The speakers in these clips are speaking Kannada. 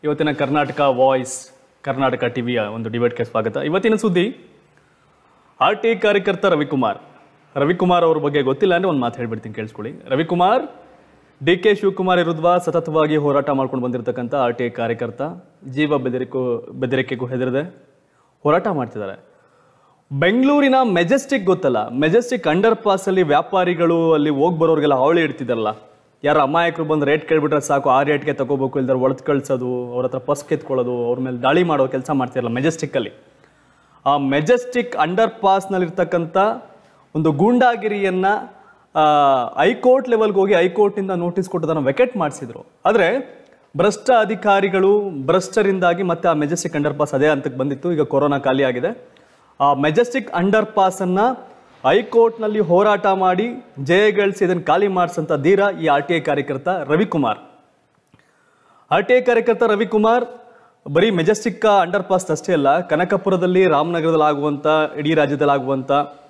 ಇವತ್ತಿನ ಕರ್ನಾಟಕ ವಾಯ್ಸ್ ಕರ್ನಾಟಕ ಟಿವಿಯ ಒಂದು ಡಿಬೇಟ್ಗೆ ಸ್ವಾಗತ ಇವತ್ತಿನ ಸುದ್ದಿ ಆರ್ ಟಿ ಕಾರ್ಯಕರ್ತ ರವಿಕುಮಾರ್ ರವಿಕುಮಾರ್ ಅವ್ರ ಬಗ್ಗೆ ಗೊತ್ತಿಲ್ಲ ಅಂದ್ರೆ ಒಂದು ಮಾತು ಹೇಳ್ಬಿಡ್ತೀನಿ ಕೇಳಿಸ್ಕೊಳ್ಳಿ ರವಿಕುಮಾರ್ ಡಿ ಕೆ ಶಿವಕುಮಾರ್ ವಿರುದ್ಧ ಸತತವಾಗಿ ಹೋರಾಟ ಮಾಡ್ಕೊಂಡು ಬಂದಿರತಕ್ಕಂಥ ಆರ್ ಟಿ ಕಾರ್ಯಕರ್ತ ಜೀವ ಬೆದರಿಕೋ ಬೆದರಿಕೆಗೂ ಹೆದರದೆ ಹೋರಾಟ ಮಾಡ್ತಿದ್ದಾರೆ ಬೆಂಗಳೂರಿನ ಮೆಜೆಸ್ಟಿಕ್ ಗೊತ್ತಲ್ಲ ಮೆಜೆಸ್ಟಿಕ್ ಅಂಡರ್ ಪಾಸ್ ಅಲ್ಲಿ ವ್ಯಾಪಾರಿಗಳು ಅಲ್ಲಿ ಹೋಗಿ ಬರೋರಿಗೆಲ್ಲ ಹಾವಳಿ ಇಡ್ತಿದಾರಲ್ಲ ಯಾರು ಅಮಾಯಕರು ಬಂದು ರೇಟ್ ಕೇಳ್ಬಿಟ್ರೆ ಸಾಕು ಆ ರೇಟ್ಗೆ ತಗೋಬೇಕು ಇಲ್ದಾರೆ ಒಳತ್ ಕಳ್ಸೋದು ಅವ್ರ ಹತ್ರ ಪಸ್ ಕಿತ್ಕೊಳ್ಳೋದು ಅವ್ರ ಮೇಲೆ ದಾಳಿ ಮಾಡೋ ಕೆಲಸ ಮಾಡ್ತಿರಲ್ಲ ಮೆಜೆಸ್ಟಿಕ್ ಅಲ್ಲಿ ಆ ಮೆಜೆಸ್ಟಿಕ್ ಅಂಡರ್ ಪಾಸ್ನಲ್ಲಿರ್ತಕ್ಕಂಥ ಒಂದು ಗೂಂಡಾಗಿರಿಯನ್ನ ಹೈಕೋರ್ಟ್ ಲೆವೆಲ್ಗೆ ಹೋಗಿ ಹೈಕೋರ್ಟಿಂದ ನೋಟಿಸ್ ಕೊಟ್ಟು ಅದನ್ನು ವೆಕೆಟ್ ಮಾಡಿಸಿದ್ರು ಆದರೆ ಭ್ರಷ್ಟ ಅಧಿಕಾರಿಗಳು ಭ್ರಷ್ಟರಿಂದಾಗಿ ಮತ್ತೆ ಆ ಮೆಜೆಸ್ಟಿಕ್ ಅಂಡರ್ ಪಾಸ್ ಅದೇ ಹಂತಕ್ಕೆ ಬಂದಿತ್ತು ಈಗ ಕೊರೋನಾ ಖಾಲಿ ಆಗಿದೆ ಆ ಮೆಜೆಸ್ಟಿಕ್ ಅಂಡರ್ ಪಾಸನ್ನು ಹೈಕೋರ್ಟ್ನಲ್ಲಿ ಹೋರಾಟ ಮಾಡಿ ಜಯಗಳಿಸಿ ಇದನ್ನು ಖಾಲಿ ಮಾಡಿಸಂತ ಧೀರ ಈ ಆರ್ ಟಿ ಐ ಕಾರ್ಯಕರ್ತ ರವಿಕುಮಾರ್ ಆರ್ ಟಿ ಐ ಕಾರ್ಯಕರ್ತ ರವಿಕುಮಾರ್ ಬರೀ ಮೆಜೆಸ್ಟಿಕ್ ಅಂಡರ್ ಪಾಸ್ ಅಷ್ಟೇ ಅಲ್ಲ ಕನಕಪುರದಲ್ಲಿ ರಾಮನಗರದಲ್ಲಿ ಆಗುವಂಥ ಇಡೀ ರಾಜ್ಯದಲ್ಲಿ ಆಗುವಂಥ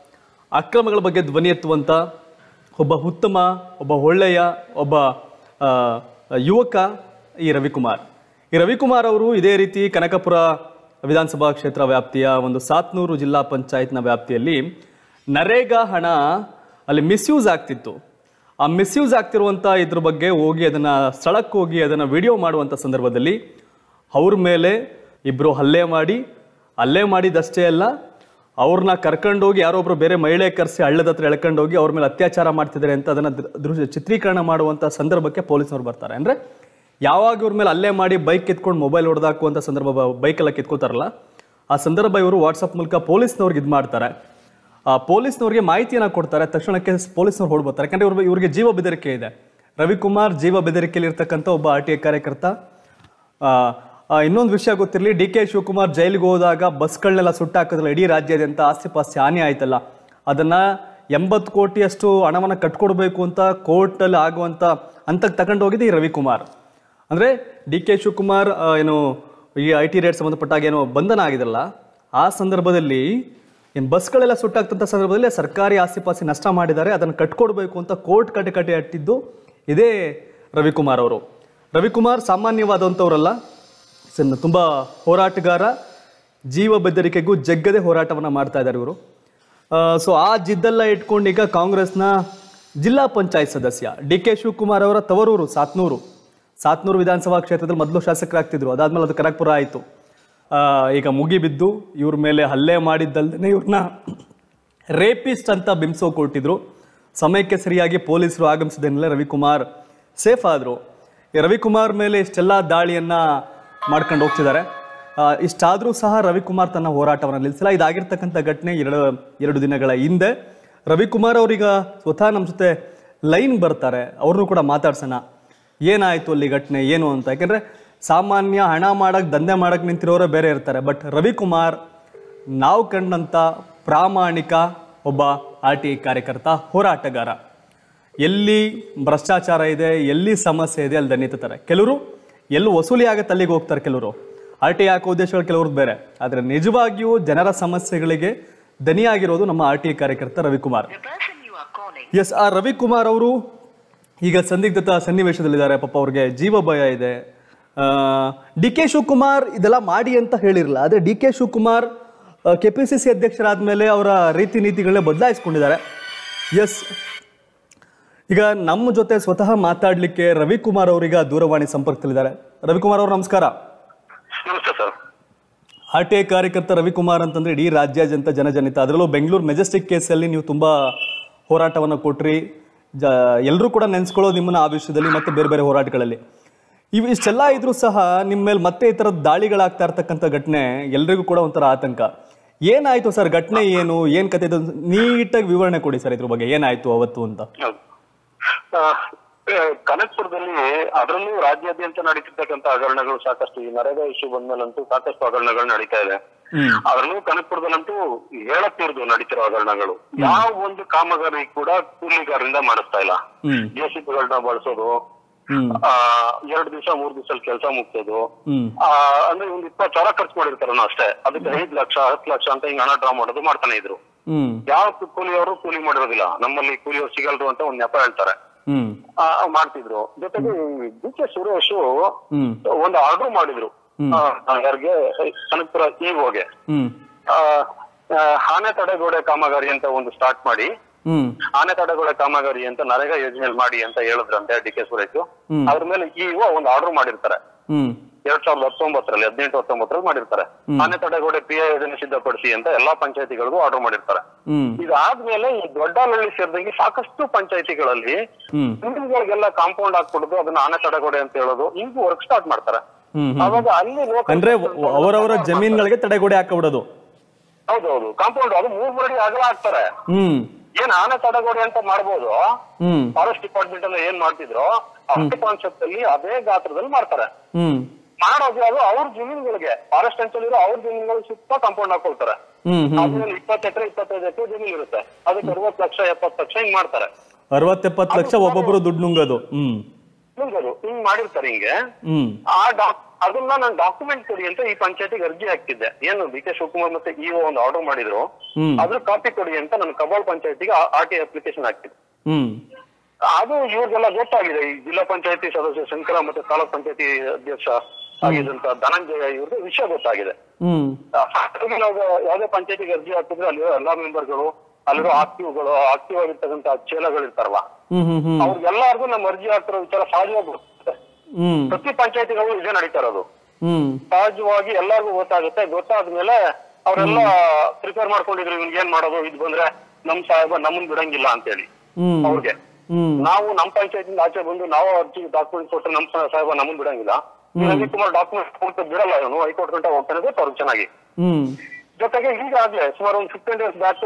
ಅಕ್ರಮಗಳ ಬಗ್ಗೆ ಧ್ವನಿ ಎತ್ತುವಂಥ ಒಬ್ಬ ಉತ್ತಮ ಒಬ್ಬ ಒಳ್ಳೆಯ ಒಬ್ಬ ಆ, ಯುವಕ ಈ ರವಿಕುಮಾರ್ ಈ ರವಿಕುಮಾರ್ ಅವರು ಇದೇ ರೀತಿ ಕನಕಪುರ ವಿಧಾನಸಭಾ ಕ್ಷೇತ್ರ ವ್ಯಾಪ್ತಿಯ ಒಂದು ಸಾತ್ನೂರು ಜಿಲ್ಲಾ ಪಂಚಾಯತ್ನ ವ್ಯಾಪ್ತಿಯಲ್ಲಿ ನರೇಗಾ ಹಣ ಅಲ್ಲಿ ಮಿಸ್ಯೂಸ್ ಆಗ್ತಿತ್ತು ಆ ಮಿಸ್ಯೂಸ್ ಆಗ್ತಿರುವಂಥ ಇದ್ರ ಬಗ್ಗೆ ಹೋಗಿ ಅದನ್ನ ಸ್ಥಳಕ್ಕೆ ಹೋಗಿ ಅದನ್ನ ವಿಡಿಯೋ ಮಾಡುವಂಥ ಸಂದರ್ಭದಲ್ಲಿ ಅವ್ರ ಮೇಲೆ ಇಬ್ರು ಹಲ್ಲೆ ಮಾಡಿ ಹಲ್ಲೆ ಮಾಡಿದಷ್ಟೇ ಅಲ್ಲ ಅವ್ರನ್ನ ಕರ್ಕೊಂಡೋಗಿ ಯಾರೊಬ್ರು ಬೇರೆ ಮಹಿಳೆ ಕರೆಸಿ ಹಳ್ಳದ ಹತ್ರ ಎಳ್ಕೊಂಡೋಗಿ ಅವ್ರ ಮೇಲೆ ಅತ್ಯಾಚಾರ ಮಾಡ್ತಿದ್ದಾರೆ ಅಂತ ಅದನ್ನ ದೃ- ದೃಶ್ಯ ಚಿತ್ರೀಕರಣ ಮಾಡುವಂಥ ಸಂದರ್ಭಕ್ಕೆ ಪೊಲೀಸ್ನವ್ರು ಬರ್ತಾರೆ ಅಂದ್ರೆ ಯಾವಾಗ ಇವ್ರ ಮೇಲೆ ಹಲ್ಲೆ ಮಾಡಿ ಬೈಕ್ ಕಿತ್ಕೊಂಡು ಮೊಬೈಲ್ ಹೊಡೆದಾಕುವಂಥ ಸಂದರ್ಭ ಬೈಕೆಲ್ಲ ಕಿತ್ಕೋತಾರಲ್ಲ ಆ ಸಂದರ್ಭ ಇವರು ವಾಟ್ಸಪ್ ಮೂಲಕ ಪೊಲೀಸ್ನವ್ರಿಗೆ ಇದು ಮಾಡ್ತಾರೆ ಆ ಪೊಲೀಸ್ನವ್ರಿಗೆ ಮಾಹಿತಿಯನ್ನ ಕೊಡ್ತಾರೆ ತಕ್ಷಣಕ್ಕೆ ಪೊಲೀಸ್ನವ್ರು ಹೊಡ್ಬೋತಾರೆ ಯಾಕಂದ್ರೆ ಇವ್ರ ಇವ್ರಿಗೆ ಜೀವ ಬೆದರಿಕೆ ಇದೆ ರವಿಕುಮಾರ್ ಜೀವ ಬೆದರಿಕೆಯಲ್ಲಿ ಇರ್ತಕ್ಕಂಥ ಒಬ್ಬ ಆರ್ ಟಿ ಐ ಕಾರ್ಯಕರ್ತ ಆ, ಆ, ಇನ್ನೊಂದು ವಿಷಯ ಗೊತ್ತಿರಲಿ ಡಿ ಕೆ ಶಿವಕುಮಾರ್ ಜೈಲಿಗೆ ಹೋದಾಗ ಬಸ್ಗಳನ್ನೆಲ್ಲ ಸುಟ್ಟಾಕಿದ್ರಲ್ಲ ಇಡೀ ರಾಜ್ಯಾದ್ಯಂತ ಆಸ್ತಿ ಪಾಸ್ತಿ ಹಾನಿ ಆಯ್ತಲ್ಲ ಅದನ್ನ ಎಂಬತ್ತು ಕೋಟಿಯಷ್ಟು ಹಣವನ್ನು ಕಟ್ಕೊಡ್ಬೇಕು ಅಂತ ಕೋರ್ಟಲ್ಲಿ ಆಗುವಂತ ಹಂತಕ್ಕೆ ತಗೊಂಡು ಹೋಗಿದ್ದು ಈ ರವಿಕುಮಾರ್ ಅಂದ್ರೆ ಡಿ ಕೆ ಶಿವಕುಮಾರ್ ಆ, ಏನು ಈ ಐ ಟಿ ರೇಟ್ ಸಂಬಂಧಪಟ್ಟಾಗ ಏನೋ ಬಂಧನ ಆಗಿದಲ್ಲ ಆ ಸಂದರ್ಭದಲ್ಲಿ ಏನು ಬಸ್ಗಳೆಲ್ಲ ಸುಟ್ಟಾಗ್ತಂಥ ಸಂದರ್ಭದಲ್ಲಿ ಸರ್ಕಾರಿ ಆಸ್ತಿ ಪಾಸ್ತಿ ನಷ್ಟ ಮಾಡಿದ್ದಾರೆ ಅದನ್ನು ಕಟ್ಕೊಡ್ಬೇಕು ಅಂತ ಕೋರ್ಟ್ ಕಟ್ಟೆ ಕಟ್ಟೆ ಅಟ್ಟಿದ್ದು ಇದೇ ರವಿಕುಮಾರ್ ಅವರು ರವಿಕುಮಾರ್ ಸಾಮಾನ್ಯವಾದಂಥವ್ರಲ್ಲ ಸಣ್ಣ ತುಂಬ ಹೋರಾಟಗಾರ ಜೀವ ಬೆದರಿಕೆಗೂ ಜಗ್ಗದೆ ಹೋರಾಟವನ್ನು ಮಾಡ್ತಾ ಇದ್ದಾರೆ ಇವರು ಸೊ ಆ ಜಿದ್ದೆಲ್ಲ ಇಟ್ಕೊಂಡು ಈಗ ಕಾಂಗ್ರೆಸ್ನ ಜಿಲ್ಲಾ ಪಂಚಾಯತ್ ಸದಸ್ಯ ಡಿ ಕೆ ಶಿವಕುಮಾರ್ ಅವರ ತವರೂರು ಸಾತ್ನೂರು ಸಾತ್ನೂರು ವಿಧಾನಸಭಾ ಕ್ಷೇತ್ರದಲ್ಲಿ ಮೊದಲು ಶಾಸಕರಾಗ್ತಿದ್ರು ಅದಾದ್ಮೇಲೆ ಅದು ಕನಕಪುರ ಆಯಿತು ಈಗ ಮುಗಿಬಿದ್ದು ಇವ್ರ ಮೇಲೆ ಹಲ್ಲೆ ಮಾಡಿದ್ದಲ್ದೇ ಇವ್ರನ್ನ ರೇಪಿಸ್ಟ್ ಅಂತ ಬಿಂಬಿಸೋಕೆ ಕೊಟ್ಟಿದ್ರು ಸಮಯಕ್ಕೆ ಸರಿಯಾಗಿ ಪೊಲೀಸರು ಆಗಮಿಸಿದ ರವಿಕುಮಾರ್ ಸೇಫ್ ಆದರು ಈ ರವಿಕುಮಾರ್ ಮೇಲೆ ಇಷ್ಟೆಲ್ಲ ದಾಳಿಯನ್ನ ಮಾಡ್ಕೊಂಡು ಹೋಗ್ತಿದ್ದಾರೆ ಆ, ಇಷ್ಟಾದರೂ ಸಹ ರವಿಕುಮಾರ್ ತನ್ನ ಹೋರಾಟವನ್ನು ನಿಲ್ಲಿಸಿಲ್ಲ ಇದಾಗಿರ್ತಕ್ಕಂಥ ಘಟನೆ ಎರಡು ಎರಡು ದಿನಗಳ ಹಿಂದೆ ರವಿಕುಮಾರ್ ಅವರೀಗ ಸ್ವತಃ ನಮ್ಮ ಜೊತೆ ಲೈನ್ ಬರ್ತಾರೆ ಅವ್ರನ್ನೂ ಕೂಡ ಮಾತಾಡ್ಸೋಣ ಏನಾಯ್ತು ಅಲ್ಲಿ ಘಟನೆ ಏನು ಅಂತ ಯಾಕೆಂದ್ರೆ ಸಾಮಾನ್ಯ ಹಣ ಮಾಡಕ್ ದಂಧೆ ಮಾಡಕ್ ನಿಂತಿರೋರೇ ಬೇರೆ ಇರ್ತಾರೆ ಬಟ್ ರವಿಕುಮಾರ್ ನಾವು ಕಂಡಂತ ಪ್ರಾಮಾಣಿಕ ಒಬ್ಬ ಆರ್ ಟಿ ಕಾರ್ಯಕರ್ತ ಹೋರಾಟಗಾರ ಎಲ್ಲಿ ಭ್ರಷ್ಟಾಚಾರ ಇದೆ ಎಲ್ಲಿ ಸಮಸ್ಯೆ ಇದೆ ಅಲ್ಲಿ ದಣಿತಾರೆ ಕೆಲವರು ಎಲ್ಲಿ ವಸೂಲಿ ಆಗತ್ತೆ ಅಲ್ಲಿಗೆ ಹೋಗ್ತಾರೆ ಕೆಲವರು ಆರ್ ಟಿ ಹಾಕೋ ಉದ್ದೇಶಗಳು ಕೆಲವ್ರದ್ದು ಬೇರೆ ಆದರೆ ನಿಜವಾಗಿಯೂ ಜನರ ಸಮಸ್ಯೆಗಳಿಗೆ ದನಿಯಾಗಿರೋದು ನಮ್ಮ ಆರ್ ಟಿ ಕಾರ್ಯಕರ್ತ Ravikumar The person you are calling yes ಆ ರವಿಕುಮಾರ್ ಅವರು ಈಗ ಸಂದಿಗ್ಧತಾ ಸನ್ನಿವೇಶದಲ್ಲಿದ್ದಾರೆ ಪಾಪ ಅವ್ರಿಗೆ ಜೀವ ಭಯ ಇದೆ ಡಿ ಕೆ ಶಿವಕುಮಾರ್ ಇದೆಲ್ಲ ಮಾಡಿ ಅಂತ ಹೇಳಿರಲ್ಲ ಆದರೆ D K Shivakumar K P C C ಅಧ್ಯಕ್ಷರಾದ್ಮೇಲೆ ಅವರ ರೀತಿ ನೀತಿಗಳನ್ನ ಬದಲಾಯಿಸ್ಕೊಂಡಿದ್ದಾರೆ ಎಸ್ ಈಗ ನಮ್ಮ ಜೊತೆ ಸ್ವತಃ ಮಾತಾಡ್ಲಿಕ್ಕೆ ರವಿಕುಮಾರ್ ಅವರೀಗ ದೂರವಾಣಿ ಸಂಪರ್ಕದಲ್ಲಿದ್ದಾರೆ ರವಿಕುಮಾರ್ ಅವರು ನಮಸ್ಕಾರ ನಮಸ್ತೆ ಸರ್ ಆರ್ ಟಿ ಐ ಕಾರ್ಯಕರ್ತ ರವಿಕುಮಾರ್ ಅಂತಂದ್ರೆ ಇಡೀ ರಾಜ್ಯಾದ್ಯಂತ ಜನಜನಿತ ಅದರಲ್ಲೂ ಬೆಂಗಳೂರು ಮೆಜೆಸ್ಟಿಕ್ ಕೇಸಲ್ಲಿ ನೀವು ತುಂಬಾ ಹೋರಾಟವನ್ನು ಕೊಟ್ರಿ ಜ ಎಲ್ಲರೂ ಕೂಡ ನೆನೆಸ್ಕೊಳ್ಳೋದು ನಿಮ್ಮನ್ನ ಆ ವಿಷಯದಲ್ಲಿ ಮತ್ತೆ ಬೇರೆ ಬೇರೆ ಹೋರಾಟಗಳಲ್ಲಿ ಇವು ಇಷ್ಟೆಲ್ಲ ಇದ್ರೂ ಸಹ ನಿಮ್ಮ ಮೇಲೆ ಮತ್ತೆ ಈ ಥರದ ದಾಳಿಗಳಾಗ್ತಾ ಇರ್ತಕ್ಕಂಥ ಘಟನೆ ಎಲ್ರಿಗೂ ಕೂಡ ಒಂಥರ ಆತಂಕ ಏನಾಯ್ತು ಸರ್ ಘಟನೆ ಏನು ಏನ್ ಕತೆ ಇದು ನೀಟಾಗಿ ವಿವರಣೆ ಕೊಡಿ ಸರ್ ಇದ್ರ ಬಗ್ಗೆ ಏನಾಯ್ತು ಅವತ್ತು ಅಂತ ಹೌದು. ಆ, ಆ, ಕನಕಪುರದಲ್ಲಿ ಅದರಲ್ಲೂ ರಾಜ್ಯಾದ್ಯಂತ ನಡೀತಿರ್ತಕ್ಕಂಥ ಹಗರಣಗಳು ಸಾಕಷ್ಟು ಈ ನರೇಗಾ ಇಶ್ಯೂ ಬಂದ್ಮೇಲಂತೂ ಸಾಕಷ್ಟು ಹಗರಣಗಳು ನಡೀತಾ ಇದೆ ಹ್ಮ್ ಅದರಲ್ಲೂ ಕನಕಪುರದಲ್ಲಂತೂ ಹೇಳತ್ತಿರ್ದು ನಡೀತಿರೋ ಹಗರಣಗಳು ಯಾವ ಒಂದು ಕಾಮಗಾರಿ ಕೂಡ ಕೂಲಿಗಾರರಿಂದ ಮಾಡಿಸ್ತಾ ಇಲ್ಲ ಹ್ಮ್ ಜೆಸಿಬಿಗಳನ್ನ ಬಳಸೋದು ಹ್ಮ್ ಆ ಎರಡ್ ದಿವಸ ಮೂರ್ ದಿವಸ ಕೆಲಸ ಮುಗ್ಸೋದು ಹ್ಮ್ ಆ, ಅಂದ್ರೆ ಒಂದ್ ಇಪ್ಪತ್ತು ಸಾವಿರ ಖರ್ಚು ಮಾಡಿರ್ತಾರನ ಅಷ್ಟೇ ಅದಕ್ಕೆ ಐದ್ ಲಕ್ಷ ಹತ್ತು ಲಕ್ಷ ಅಂತ ಹಿಂಗ್ ಹಣ ಡ್ರಾ ಮಾಡೋದು ಮಾಡ್ತಾನೆ ಇದ್ರು ಹ್ಮ್ ಯಾವ ಕೂಲಿಯವರು ಕೂಲಿ ಮಾಡಿರೋದಿಲ್ಲ ನಮ್ಮಲ್ಲಿ ಕೂಲಿಯವರು ಸಿಗಲ್ರು ಅಂತ ಒಂದ್ ನೆಪ ಹೇಳ್ತಾರೆ ಹ್ಮ್ ಆ, ಮಾಡ್ತಿದ್ರು ಜೊತೆಗೆ ಡಿ ಕೆ ಸುರೇಶ್ ಹ್ಮ್ ಒಂದು ಆರ್ಡರ್ ಮಾಡಿದ್ರು ಆ, ಯಾರಿಗೆ ಕನಕಪುರ ಇಒಗೆ ಹ್ಮ್ ಆನೆ ತಡೆಗೋಡೆ ಕಾಮಗಾರಿ ಅಂತ ಒಂದು ಸ್ಟಾರ್ಟ್ ಮಾಡಿ ಹ್ಮ್ ಆನೆ ತಡೆಗೋಡೆ ಕಾಮಗಾರಿ ಅಂತ ನರೇಗಾ ಯೋಜನೆಯಲ್ಲಿ ಮಾಡಿ ಅಂತ ಹೇಳಿದ್ರಂತೆ ಡಿ ಕೆ ಸುರೇಶ್ ಹ್ಮ್. ಅದ್ರ ಮೇಲೆ ಇಒ ಒಂದು ಆರ್ಡರ್ ಮಾಡಿರ್ತಾರೆ ಹ್ಮ್ ಎರಡ್ ಸಾವಿರದ ಹತ್ತೊಂಬತ್ತರಲ್ಲಿ ಹದಿನೆಂಟು ಹತ್ತೊಂಬತ್ತರಲ್ಲಿ ಮಾಡಿರ್ತಾರೆ ಆನೆ ತಡೆಗೋಡೆ ಪಿ ಯೋಜನೆ ಸಿದ್ಧಪಡಿಸಿ ಅಂತ ಎಲ್ಲಾ ಪಂಚಾಯತಿಗಳಿಗೂ ಆರ್ಡರ್ ಮಾಡಿರ್ತಾರೆ ಹ್ಮ್ ಇದಾದ್ಮೇಲೆ ಈ ದೊಡ್ಡಹಳ್ಳಿ ಸೇರಿದಂಗೆ ಸಾಕಷ್ಟು ಪಂಚಾಯತಿಗಳಲ್ಲಿ ಹ್ಮ್ ಬಿಲ್ಡಿಂಗ್ಗಳಿಗೆಲ್ಲ ಕಾಂಪೌಂಡ್ ಹಾಕ್ಬಿಡೋದು ಅದನ್ನ ಆನೆ ತಡೆಗೋಡೆ ಅಂತ ಹೇಳೋದು ಹಿಂಗ್ ವರ್ಕ್ ಸ್ಟಾರ್ಟ್ ಮಾಡ್ತಾರೆ ಹ್ಮ್ ಹ್ಮ್. ಅವಾಗ ಅಲ್ಲಿ local ಅಂದ್ರೆ person- ಅವರವರ ಜಮೀನ್ಗಳಿಗೆ ತಡೆಗೋಡೆ ಹಾಕಬಿಡೋದು ಹೌದೌದು ಕಾಂಪೌಂಡ್ ಅದು ಮೂರ್ ಮರಡಿ ಅಗಲ ಹಾಕ್ತಾರೆ ಹ್ಮ್ ಏನ್ ಆನೆ ತಡೆಗೋಡೆ ಅಂತ ಮಾಡ್ಬೋದು ಹ್ಮ್ ಫಾರೆಸ್ಟ್ ಡಿಪಾರ್ಟ್ಮೆಂಟ್ ಅಲ್ಲಿ ಏನ್ ಮಾಡ್ತಿದ್ರು ಅದೇ ಕಾನ್ಸೆಪ್ಟ್ ಅಲ್ಲಿ ಅದೇ ಗಾತ್ರದಲ್ಲಿ ಮಾಡ್ತಾರೆ ಹ್ಮ್ ಮಾಡೋದು ಅದು ಅವ್ರ ಜಮೀನುಗಳಿಗೆ ಫಾರೆಸ್ಟ್ ಅಂಚಲ್ಲಿರೋ ಅವ್ರ ಜಮೀನುಗಳಿಗೆ ಸುತ್ತ ಕಾಂಪೌಂಡ್ ಹಾಕೊಳ್ತಾರೆ ಹ್ಮ್ ಹ್ಮ್ ಅದ್ರಲ್ಲಿ ಇಪ್ಪತ್ತು ಎಕರೆ ಇಪ್ಪತ್ತೈದು ಎಕರೆ ಜಮೀನು ಇರುತ್ತೆ ಅದಕ್ಕೆ ಅರವತ್ತು ಲಕ್ಷ ಎಪ್ಪತ್ತು ಲಕ್ಷ ಹಿಂಗ್ ಮಾಡ್ತಾರೆ ಅರವತ್ತೆಪ್ಪತ್ತು ಲಕ್ಷ ಒಬ್ಬೊಬ್ರು ದುಡ್ಡು ನುಂಗೋದು ಹ್ಮ್ ಮುಂಗದು ಹಿಂಗ್ ಮಾಡಿರ್ತಾರೆ ಹಿಂಗೆ ಹ್ಮ್ ಆ ಡಾಕ್ ಅದನ್ನ ನಾನು ಡಾಕ್ಯುಮೆಂಟ್ ಕೊಡಿ ಅಂತ ಈ ಪಂಚಾಯತಿಗೆ ಅರ್ಜಿ ಹಾಕ್ತಿದ್ದೆ ಏನು ಡಿ ಕೆ ಶಿವಕುಮಾರ್ ಮತ್ತೆ ಇಒ ಒಂದು ಆರ್ಡರ್ ಮಾಡಿದ್ರು ಹ್ಮ್ ಅದ್ರ ಕಾಪಿ ಕೊಡಿ ಅಂತ ನಾನು ಕಬಾಲ್ ಪಂಚಾಯತಿಗೆ ಆರ್ ಟಿ ಅಪ್ಲಿಕೇಶನ್ ಹಾಕ್ತಿದ್ದೆ ಹ್ಮ್ ಅದು ಇವ್ರಿಗೆಲ್ಲ ಗೊತ್ತಾಗಿದೆ ಈ ಜಿಲ್ಲಾ ಪಂಚಾಯತಿ ಸದಸ್ಯ ಶಂಕರ ಮತ್ತೆ ತಾಲೂಕ್ ಪಂಚಾಯತಿ ಅಧ್ಯಕ್ಷ ಆಗಿದ್ದಂತ ಧನಂಜಯ ಇವ್ರಿಗೆ ವಿಷಯ ಗೊತ್ತಾಗಿದೆ ಹ್ಮ್ ಹಾಗಾಗಿ ನಾವು ಯಾವ್ದೇ ಪಂಚಾಯತಿಗೆ ಅರ್ಜಿ ಹಾಕಿದ್ರೆ ಅಲ್ಲಿರೋ ಎಲ್ಲಾ ಮೆಂಬರ್ಗಳು ಅಲ್ಲಿರೋ ಆಕ್ಟಿವ್ಗಳು ಆಕ್ಟಿವ್ ಆಗಿರ್ತಕ್ಕಂಥ ಚೇಲಗಳು ಇರ್ತಾರಲ್ಲ ಹ್ಮ್ ಹ್ಮ್ ಹ್ಮ್ ಅವ್ರಿಗೆಲ್ಲರಿಗೂ ನಮ್ಮ ಅರ್ಜಿ ಹಾಕ್ತಿರೋ ವಿಚಾರ ಸಹಜವಾಗಿ ಗೊತ್ತಾಗುತ್ತೆ ಹ್ಮ್ ಪ್ರತಿ ಪಂಚಾಯತಿಗಳು ಇದೇ ನಡೀತಾ ಇರೋದು ಹ್ಮ್ ಸಹಜವಾಗಿ ಎಲ್ಲರಿಗೂ ಗೊತ್ತಾಗುತ್ತೆ ಗೊತ್ತಾದ್ಮೇಲೆ ಅವರೆಲ್ಲ ಪ್ರಿಪೇರ್ ಮಾಡ್ಕೊಂಡಿದ್ರು ಇವ್ನಿಗೆ ಏನ್ ಮಾಡೋದು ಇದು ಬಂದ್ರೆ ನಮ್ ಸಾಹೇಬ ನಮ್ಮನ್ ಬಿಡಂಗಿಲ್ಲ ಅಂತೇಳಿ ಹ್ಮ್ ಅವ್ರಿಗೆ ಹ್ಮ್ ನಾವು ನಮ್ ಪಂಚಾಯತಿಂದ ಆಚೆ ಬಂದು ನಾವು ಅರ್ಜಿ ಡಾಕ್ಯುಮೆಂಟ್ ಕೊಟ್ರೆ ನಮ್ ಸಾಹೇಬ ನಮ್ಮನ್ ಬಿಡಂಗಿಲ್ಲ ರವಿಕುಮಾರ್ ಡಾಕ್ಯುಮೆಂಟ್ ಕೊಟ್ಟು ಬಿಡಲ್ಲ ಇವನು ಹೈಕೋರ್ಟ್ ಗಂಟೆ ಹೋಗ್ತಾನೆ ಗೊತ್ತು ಅವ್ರಿಗೆ ಚೆನ್ನಾಗಿ ಹ್ಮ್ ಜೊತೆಗೆ ಈಗಾಗ್ಲೇ ಸುಮಾರು ಒಂದು ಫಿಫ್ಟೀನ್ ಡೇಸ್ ಬ್ಯಾಕ್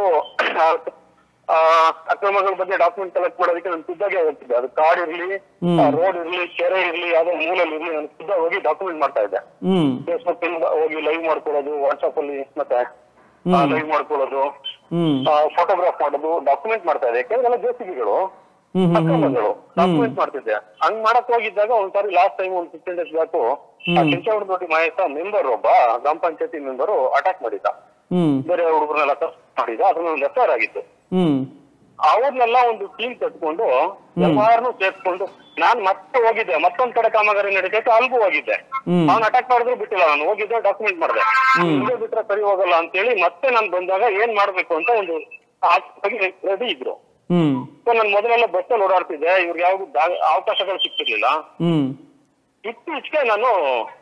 ಅಕ್ರಮಗಳ ಬಗ್ಗೆ ಡಾಕ್ಯುಮೆಂಟ್ ಕಲೆಕ್ಟ್ ಮಾಡೋದಕ್ಕೆ ನಾನು ಖುದ್ದಾಗೆ ಹೋಗ್ತಿದ್ದೆ ಅದು ಕಾಡ್ ಇರ್ಲಿ ರೋಡ್ ಇರ್ಲಿ ಕೆರೆ ಇರ್ಲಿ ಯಾವ್ದೋ ಮೂಲಲ್ಲಿ ಇರ್ಲಿ ನಾನು ಖುದ್ದ ಹೋಗಿ ಡಾಕ್ಯುಮೆಂಟ್ ಮಾಡ್ತಾ ಇದ್ದೆ ಹ್ಮ್ ಫೇಸ್ಬುಕ್ ಇಂದ ಹೋಗಿ ಲೈವ್ ಮಾಡ್ಕೊಳ್ಳೋದು ವಾಟ್ಸ್ಆಪ್ ಅಲ್ಲಿ ಮತ್ತೆ ಲೈವ್ ಮಾಡ್ಕೊಳ್ಳೋದು ಹ್ಮ್ ಫೋಟೋಗ್ರಾಫ್ ಮಾಡೋದು ಡಾಕ್ಯುಮೆಂಟ್ ಮಾಡ್ತಾ ಇದೆ ಯಾಕಂದ್ರೆ ಎಲ್ಲ ಜೆಸಿಬಿಗಳು ಹ್ಮ್ ಹ್ಮ್ ಅಕ್ರಮಗಳು ಡಾಕ್ಯುಮೆಂಟ್ ಮಾಡ್ತಿದ್ದೆ ಹಂಗ್ ಮಾಡಕ್ ಹೋಗಿದ್ದಾಗ ಒಂದ್ಸಾರಿ ಲಾಸ್ಟ್ ಟೈಮ್ ಒಂದು fifteen days back Kenchavadadoddi Mahesha member ಒಬ್ಬ ಗ್ರಾಮ ಪಂಚಾಯತಿ ಮೆಂಬರ್ ಅಟ್ಯಾಕ್ ಮಾಡಿದ್ದ ಹ್ಮ್ ಬೇರೆ ಹುಡುಗರನ್ನೆಲ್ಲ ಕಸ್ ಮಾಡಿದ ಅದನ್ನ ಒಂದು ಎಫ್ಐಆರ್ ಆಗಿತ್ತು ಹ್ಮ್ ಅವ್ರನ್ನೆಲ್ಲ ಒಂದು ಟೀಮ್ ಕಟ್ಕೊಂಡು ಎಲ್ಲಾರನು ಸೇರ್ಸ್ಕೊಂಡು ನಾನ್ ಮತ್ತೆ ಹೋಗಿದ್ದೆ ಮತ್ತೊಂದ್ ಕಡೆ ಕಾಮಗಾರಿ ನಡೀತೈತೆ ಅಲ್ಗೂ ಹೋಗಿದ್ದೆ ಹ್ಮ್. ಅವ್ನು ಅಟ್ಯಾಕ್ ಮಾಡಿದ್ರು ಬಿಟ್ಟಿಲ್ಲ ನಾನು ಹೋಗಿದ್ದೆ ಡಾಕ್ಯುಮೆಂಟ್ ಮಾಡಿದೆ ಹಿಂಗೆ ಬಿಟ್ರೆ ಸರಿ ಹೋಗಲ್ಲ ಅಂತೇಳಿ ಮತ್ತೆ ನಾನು ಬಂದಾಗ ಏನ್ ಮಾಡ್ಬೇಕು ಅಂತ ಒಂದು ರೆಡಿ ಇದ್ರು ಹ್ಮ್ ಸೊ ನಾನು ಮೊದಲೆಲ್ಲ ಬಸ್ಸಲ್ಲಿ ಓಡಾಡ್ತಿದ್ದೆ ಇವ್ರಿಗೆ ಯಾವ ಅವಕಾಶಗಳು ಸಿಗ್ತಿರ್ಲಿಲ್ಲ ಹ್ಮ್ ಇತ್ತೀಚೆಗೆ ನಾನು